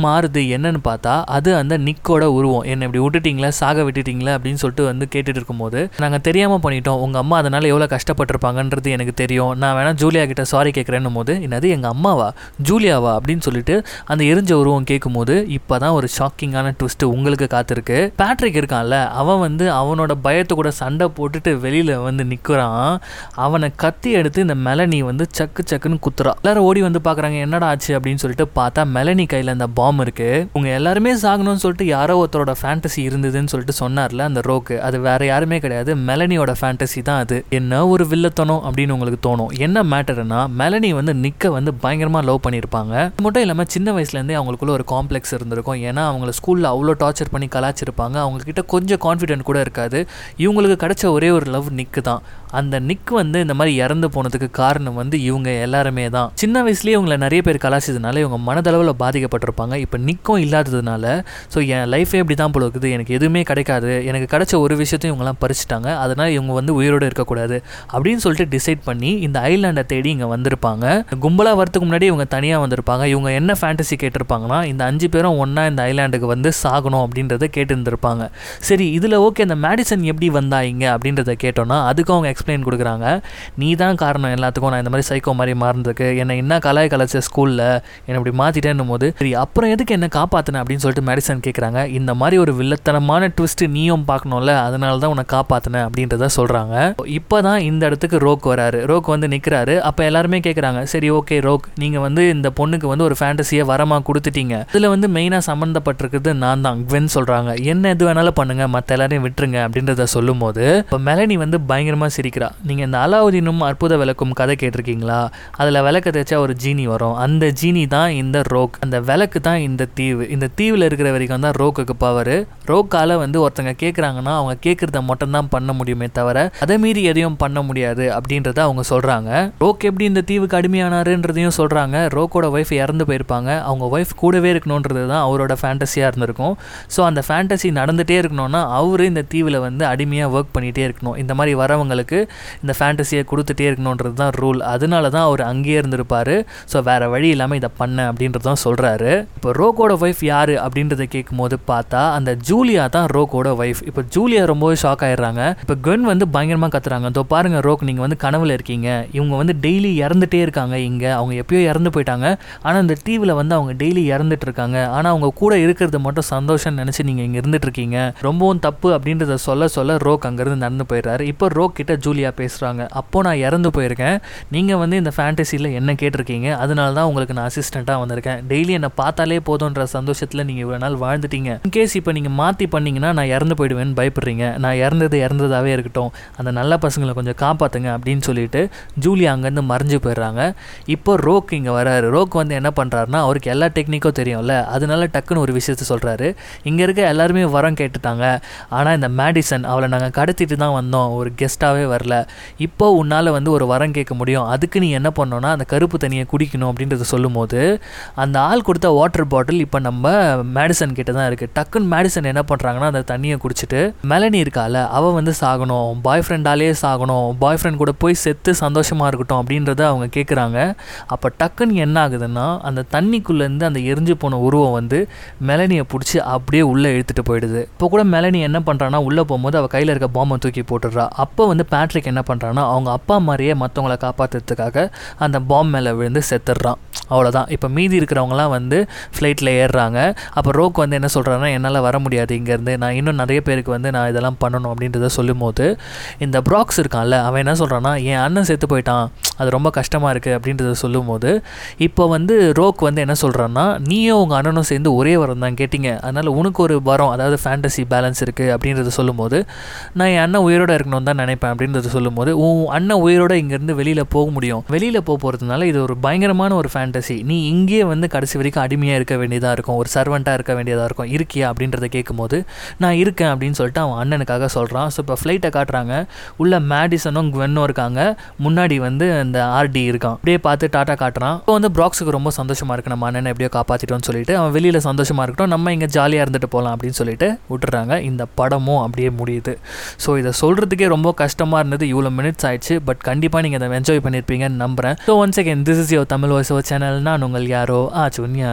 மாறுது என்னன்னு பார்த்தா அது அந்த நிக்கோட உருவம் என்ன இப்படி விட்டுட்டீங்களா சாக விட்டுட்டீங்களா அப்படின்னு சொல்லிட்டு வந்து கேட்டுட்டு இருக்கும்போது நாங்கள் தெரியாமல் பண்ணிட்டோம் உங்கள் அம்மா அதனால் எவ்வளோ கஷ்டப்பட்டிருப்பாங்கன்றது எனக்கு தெரியும் நான் வேணா ஜூலியா கிட்ட சாரி கேட்குறேன்னும் போது என்னது எங்கள் அம்மாவா ஜூலியாவா அப்படின்னு சொல்லிட்டு அந்த எரிஞ்ச உருவம் கேட்கும்போது இப்போ தான் ஒரு ஷாக்கிங்கான ட்விஸ்ட்டு உங்களுக்கு காத்திருக்கு பேட்ரிக் இருக்கான்ல அவன் வந்து அவனோட பயத்தை கூட சண்டை போட்டுட்டு வெளியில் வந்து நிற்கிறான் அவனை கத்தி எடுத்து இந்த மெலனி வந்து சக்கு சக்குன்னு குத்துறா எல்லாரும் ஓடி வந்து பார்க்குறாங்க என்னடா ஆச்சு அப்படின்னு சொல்லிட்டு பார்த்தா மெலனி கையில் அந்த பாம் இருக்கு உங்க எல்லாருமே சாகணும்னு சொல்லிட்டு யாரோ ஒருத்தரோட ஃபேண்டசி இருந்ததுன்னு சொல்லிட்டு சொன்னார்ல அந்த ரோக்கு அது வேற யாருமே கிடையாது மெலனியோட ஃபேண்டசி தான் அது என்ன ஒரு வில்லத்தனம் அப்படின்னு உங்களுக்கு தோணும் என்ன மேட்டர்னா மெலனி வந்து நிக்க வந்து பயங்கரமா லவ் பண்ணியிருப்பாங்க அது மட்டும் இல்லாமல் சின்ன வயசுலேருந்தே அவங்களுக்குள்ள ஒரு காம்ப்ளெக்ஸ் இருந்திருக்கும் ஏன்னா அவங்கள ஸ்கூலில் அவ்வளோ டார்ச்சர் பண்ணி கலாச்சிருப்பாங்க அவங்கக்கிட்ட கொஞ்சம் கான்ஃபிடென்ட் கூட இருக்காது இவங்களுக்கு கிடைச்ச ஒரே ஒரு லவ் நிக்கு தான் அந்த நிக் வந்து இந்த மாதிரி இறந்து போனதுக்கு காரணம் வந்து இவங்க எல்லாருமே தான் சின்ன வயசுலேயே இவங்களை நிறைய பேர் கலாச்சதுனால இவங்க மனதளவில் பாதிக்கப்பட்டிருப்பாங்க இப்போ நிக்கும் இல்லாததுனால ஸோ என் லைஃபே இப்படி தான் போல இருக்குது எனக்கு எதுவுமே கிடைக்காது எனக்கு கிடைச்ச ஒரு விஷயத்தையும் இவங்கெல்லாம் பறிச்சிட்டாங்க அதனால் இவங்க வந்து உயிரோடு இருக்கக்கூடாது அப்படின்னு சொல்லிட்டு டிசைட் பண்ணி இந்த ஐலாண்டை தேடி இங்கே வந்திருப்பாங்க கும்பலாக வரதுக்கு முன்னாடி இவங்க தனியாக வந்திருப்பாங்க இவங்க என்ன ஃபேண்டசி கேட்டிருப்பாங்கன்னா இந்த அஞ்சு பேரும் ஒன்றா இந்த ஐலாண்டுக்கு வந்து சாகணும் அப்படின்றத கேட்டு இருந்திருப்பாங்க சரி இதில் ஓகே இந்த மேடிசன் எப்படி வந்தா இங்கே அப்படின்றத கேட்டோன்னா அதுக்கும் அவங்க எக்ஸ்பிளைன் கொடுக்குறாங்க நீ தான் காரணம் எல்லாத்துக்கும் நான் இந்த மாதிரி சைக்கோ மாதிரி மாறினதுக்கு என்னை என்ன கலாய் கலைச்ச ஸ்கூலில் என்னை இப்படி மாற்றிட்டேன்னும் போது சரி அப்புறம் எதுக்கு என்ன காப்பாற்றின அப்படின்னு சொல்லிட்டு மேடிசன் கேட்குறாங்க இந்த மாதிரி ஒரு வில்லத்தனமான ட்விஸ்ட்டு நீயும் பார்க்கணும்ல அதனால தான் உன்னை காப்பாற்றினேன் அப்படின்றத சொல்கிறாங்க இப்போ தான் இந்த இடத்துக்கு ரோக் வராரு ரோக் வந்து நிற்கிறாரு அப்போ எல்லாருமே கேட்குறாங்க சரி ஓகே ரோக் நீங்கள் வந்து இந்த பொண்ணுக்கு வந்து ஒரு ஃபேண்டசியை வரமாக கொடுத்துட்டீங்க இதில் வந்து மெயினாக சம்மந்தப்பட்டிருக்கிறது நான் தான் குவென் சொல்கிறாங்க என்ன எது வேணாலும் பண்ணுங்க மற்ற எல்லாரையும் விட்டுருங்க அப்படின்றத சொல்லும்போது இப்போ மெலனி வந்து பயங்கரமாக சிரிக்கிறா நீங்கள் இந்த அலாவுதீனும் அற்புத விளக்கும் கதை கேட்டிருக்கீங்களா அதில் விளக்க தேய்ச்சா ஒரு ஜீனி வரும் அந்த ஜீனி தான் இந்த ரோக் அந்த விளக்கு தான் இந்த தீவு இந்த தீவில் இருக்கிற வரைக்கும் தான் ரோக்குக்கு பவர் ரோக்கால வந்து ஒருத்தங்க கேட்குறாங்கன்னா அவங்க கேட்குறத மட்டும் தான் பண்ண முடியுமே தவிர அதை மீறி எதையும் பண்ண முடியாது அப்படின்றத அவங்க சொல்கிறாங்க ரோக் எப்படி இந்த தீவுக்கு அடிமையானாருன்றதையும் சொல்கிறாங்க ரோக்கோட ஒய்ஃப் இறந்து போயிருப்பாங்க அவங்க ஒய்ஃப் கூடவே இருக்கணுன்றது தான் அவரோட ஃபேண்டஸியாக இருந்திருக்கும் ஸோ அந்த ஃபேண்டசி நடந்துகிட்டே இருக்கணும்னா அவர் இந்த தீவில் வந்து அடிமையாக ஒர்க் பண்ணிகிட்டே இருக்கணும் இந்த மாதிரி வரவங்களுக்கு இந்த ஃபேண்டசியை கொடுத்துட்டே இருக்கணுன்றது தான் ரூல் அதனால தான் அவர் அங்கேயே இருந்திருப்பார் ஸோ வேறு வழி இல்லாமல் இதை பண்ண அப்படின்றது தான் சொல்கிறாரு இப்போ ரோக்கோட ஒய்ஃப் யார் அப்படின்றத கேட்கும்போது பார்த்தா அந்த ஜூலியா தான் ரோக்கோட ஒய்ஃப் இப்போ ஜூலியா ரொம்பவே ஷாக் ஆயிடுறாங்க இப்போ கன் வந்து பயங்கரமாக கத்துறாங்க இதோ பாருங்க ரோக் நீங்கள் வந்து கனவுல இருக்கீங்க இவங்க வந்து டெய்லி இறந்துட்டே இருக்காங்க இங்கே அவங்க எப்பயோ இறந்து போயிட்டாங்க ஆனால் இந்த தீவில் வந்து அவங்க டெய்லி இறந்துட்டு இருக்காங்க ஆனால் அவங்க கூட இருக்கிறது மட்டும் சந்தோஷம்னு நினச்சி நீங்கள் இங்கே இருந்துட்டு இருக்கீங்க ரொம்பவும் தப்பு அப்படின்றத சொல்ல சொல்ல ரோக் அங்கேருந்து நடந்து போயிடுறாரு இப்போ ரோக் கிட்ட ஜூலியா பேசுகிறாங்க அப்போ நான் இறந்து போயிருக்கேன் நீங்கள் வந்து இந்த ஃபேண்டசியில் என்ன கேட்டிருக்கீங்க அதனால தான் உங்களுக்கு நான் அசிஸ்டண்ட்டாக வந்திருக்கேன் டெய்லி என்னை பார்த்தாலே போதுன்ற சந்தோஷத்தில் நீங்கள் இவ்வளோ நாள் வாழ்ந்துட்டீங்க இன்கேஸ் இப்போ நீங்கள் மாற்றி பண்ணீங்கன்னா நான் இறந்து போயிடுவேன்னு பயப்படுறீங்க நான் இறந்தது இறந்ததாகவே இருக்கட்டும் அந்த நல்ல பசங்களை கொஞ்சம் காப்பாற்றுங்க அப்படின்னு சொல்லிட்டு ஜூலியா அங்கேருந்து மறைஞ்சு போயிடுறாங்க இப்போ ரோக் இங்கே வராரு ரோக் வந்து என்ன பண்ணுறாருனா அவருக்கு எல்லா டெக்னிக்கும் தெரியும்ல அதனால டக்குன்னு ஒரு விஷயத்த சொல்கிறாரு இங்கே இருக்க எல்லாருமே வரம் கேட்டுட்டாங்க ஆனால் இந்த மேடிசன் அவளை நாங்கள் கடத்திட்டு தான் வந்தோம் ஒரு கெஸ்ட்டாகவே வரல இப்போ உன்னால் வந்து ஒரு வரம் கேட்க முடியும் அதுக்கு நீ என்ன பண்ணோன்னா அந்த கருப்பு தண்ணியை குடிக்கணும் அப்படின்றத சொல்லும்போது அந்த ஆள் கொடுத்த வாட்டர் பாட்டில் இப்போ நம்ம மேடிசன் கிட்ட தான் இருக்குது டக்குன்னு மேடிசன் என்ன பண்ணுறாங்கன்னா அந்த தண்ணியை குடிச்சிட்டு மெலனி இருக்கால அவள் வந்து சாகணும் பாய் ஃப்ரெண்டாலே சாகணும் பாய் ஃப்ரெண்ட் கூட போய் செத்து சந்தோஷமாக இருக்கட்டும் அப்படின்றத அவங்க கேட்குறாங்க அப்போ டக்குன்னு என்ன ஆகுதுன்னா அந்த தண்ணிக்குள்ளேருந்து அந்த எரிஞ்சு போன உருவம் வந்து மெலனியை பிடிச்சி அப்படியே உள்ளே இழுத்துட்டு போயிடுது இப்போ கூட மெலனி என்ன பண்ணுறான்னா உள்ளே போகும்போது அவள் கையில் இருக்க பாம்பை தூக்கி போட்டுடுறா அப்போ வந்து பேட்ரிக் என்ன பண்ணுறான்னா அவங்க அப்பா மாதிரியே மற்றவங்கள காப்பாற்றுறதுக்காக அந்த பாம்பு மேலே விழுந்து செத்துடுறான் அவ்வளோதான் இப்போ மீதி இருக்கிறவங்களாம் வந்து ஃப்ளைட்டில் ஏறுறாங்க அப்போ ரோக் வந்து என்ன சொல்கிறாருன்னா என்னால் வர முடியாது இங்கேருந்து நான் இன்னும் நிறைய பேருக்கு வந்து நான் இதெல்லாம் பண்ணணும் அப்படின்றத சொல்லும்போது இந்த ப்ராக்ஸ் இருக்கான்ல அவன் என்ன சொல்கிறான்னா என் அண்ணன் செத்து போயிட்டான் அது ரொம்ப கஷ்டமாக இருக்குது அப்படின்றத சொல்லும்போது இப்போ வந்து ரோக் வந்து என்ன சொல்கிறான்னா நீயும் உங்கள் அண்ணனும் சேர்ந்து ஒரே வரம் தான் கேட்டிங்க அதனால் உனக்கு ஒரு வரம் அதாவது ஃபேண்டசி பேலன்ஸ் இருக்குது அப்படின்றத சொல்லும்போது நான் என் அண்ணன் உயிரோட இருக்கணும்னு தான் நினைப்பேன் அப்படின்றத சொல்லும்போது உன் அண்ணன் உயிரோட இங்கேருந்து வெளியில் போக முடியும் வெளியில் போக போகிறதுனால இது ஒரு பயங்கரமான ஒரு ஃபேண்டசி நீ இங்கேயே வந்து கடைசி வரைக்கும் அடிமையாக இருக்க வேண்டியதாக இருக்கும் ஒரு சர்வெண்ட்டாக இருக்க வேண்டியதாக இருக்கும் இருக்கியா அப்படின்றத கேட்கும்போது நான் இருக்கேன் அப்படின்னு சொல்லிட்டு அவன் அண்ணனுக்காக சொல்கிறான் ஸோ இப்போ ஃப்ளைட்டை காட்டுறாங்க உள்ள மேடிசனும் குவென்னும் இருக்காங்க முன்னாடி வந்து அந்த ஆர்டி இருக்கான் அப்படியே பார்த்து டாட்டா காட்டுறான் இப்போ வந்து ப்ராக்ஸுக்கு ரொம்ப சந்தோஷமாக இருக்கு நம்ம அண்ணனை எப்படியோ காப்பாற்றிட்டோம்னு சொல்லிட்டு அவன் வெளியில் சந்தோஷமாக இருக்கட்டும் நம்ம இங்கே ஜாலியாக இருந்துட்டு போகலாம் அப்படின்னு சொல்லிட்டு விட்டுறாங்க இந்த படமும் அப்படியே முடியுது ஸோ இதை சொல்கிறதுக்கே ரொம்ப கஷ்டமாக இருந்தது இவ்வளோ மினிட்ஸ் ஆயிடுச்சு பட் கண்டிப்பாக நீங்கள் அதை என்ஜாய் பண்ணியிருப்பீங்கன்னு நம்புகிறேன் so once again this is your Tamil voice channel நான் உங்கள் யாரோ ஆச்சுன் யாரோ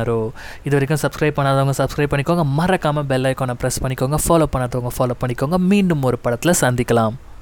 இது வரைக்கும் சப்ஸ்கிரைப் பண்ணாதவங்க சப்ஸ்கிரைப் பண்ணிக்கோங்க மறக்காமல் பெல் ஐக்கானை ப்ரெஸ் பண்ணிக்கோங்க ஃபாலோ பண்ணாதவங்க ஃபாலோ பண்ணிக்கோங்க மீண்டும் ஒரு படத்தில் சந்திக்கலாம்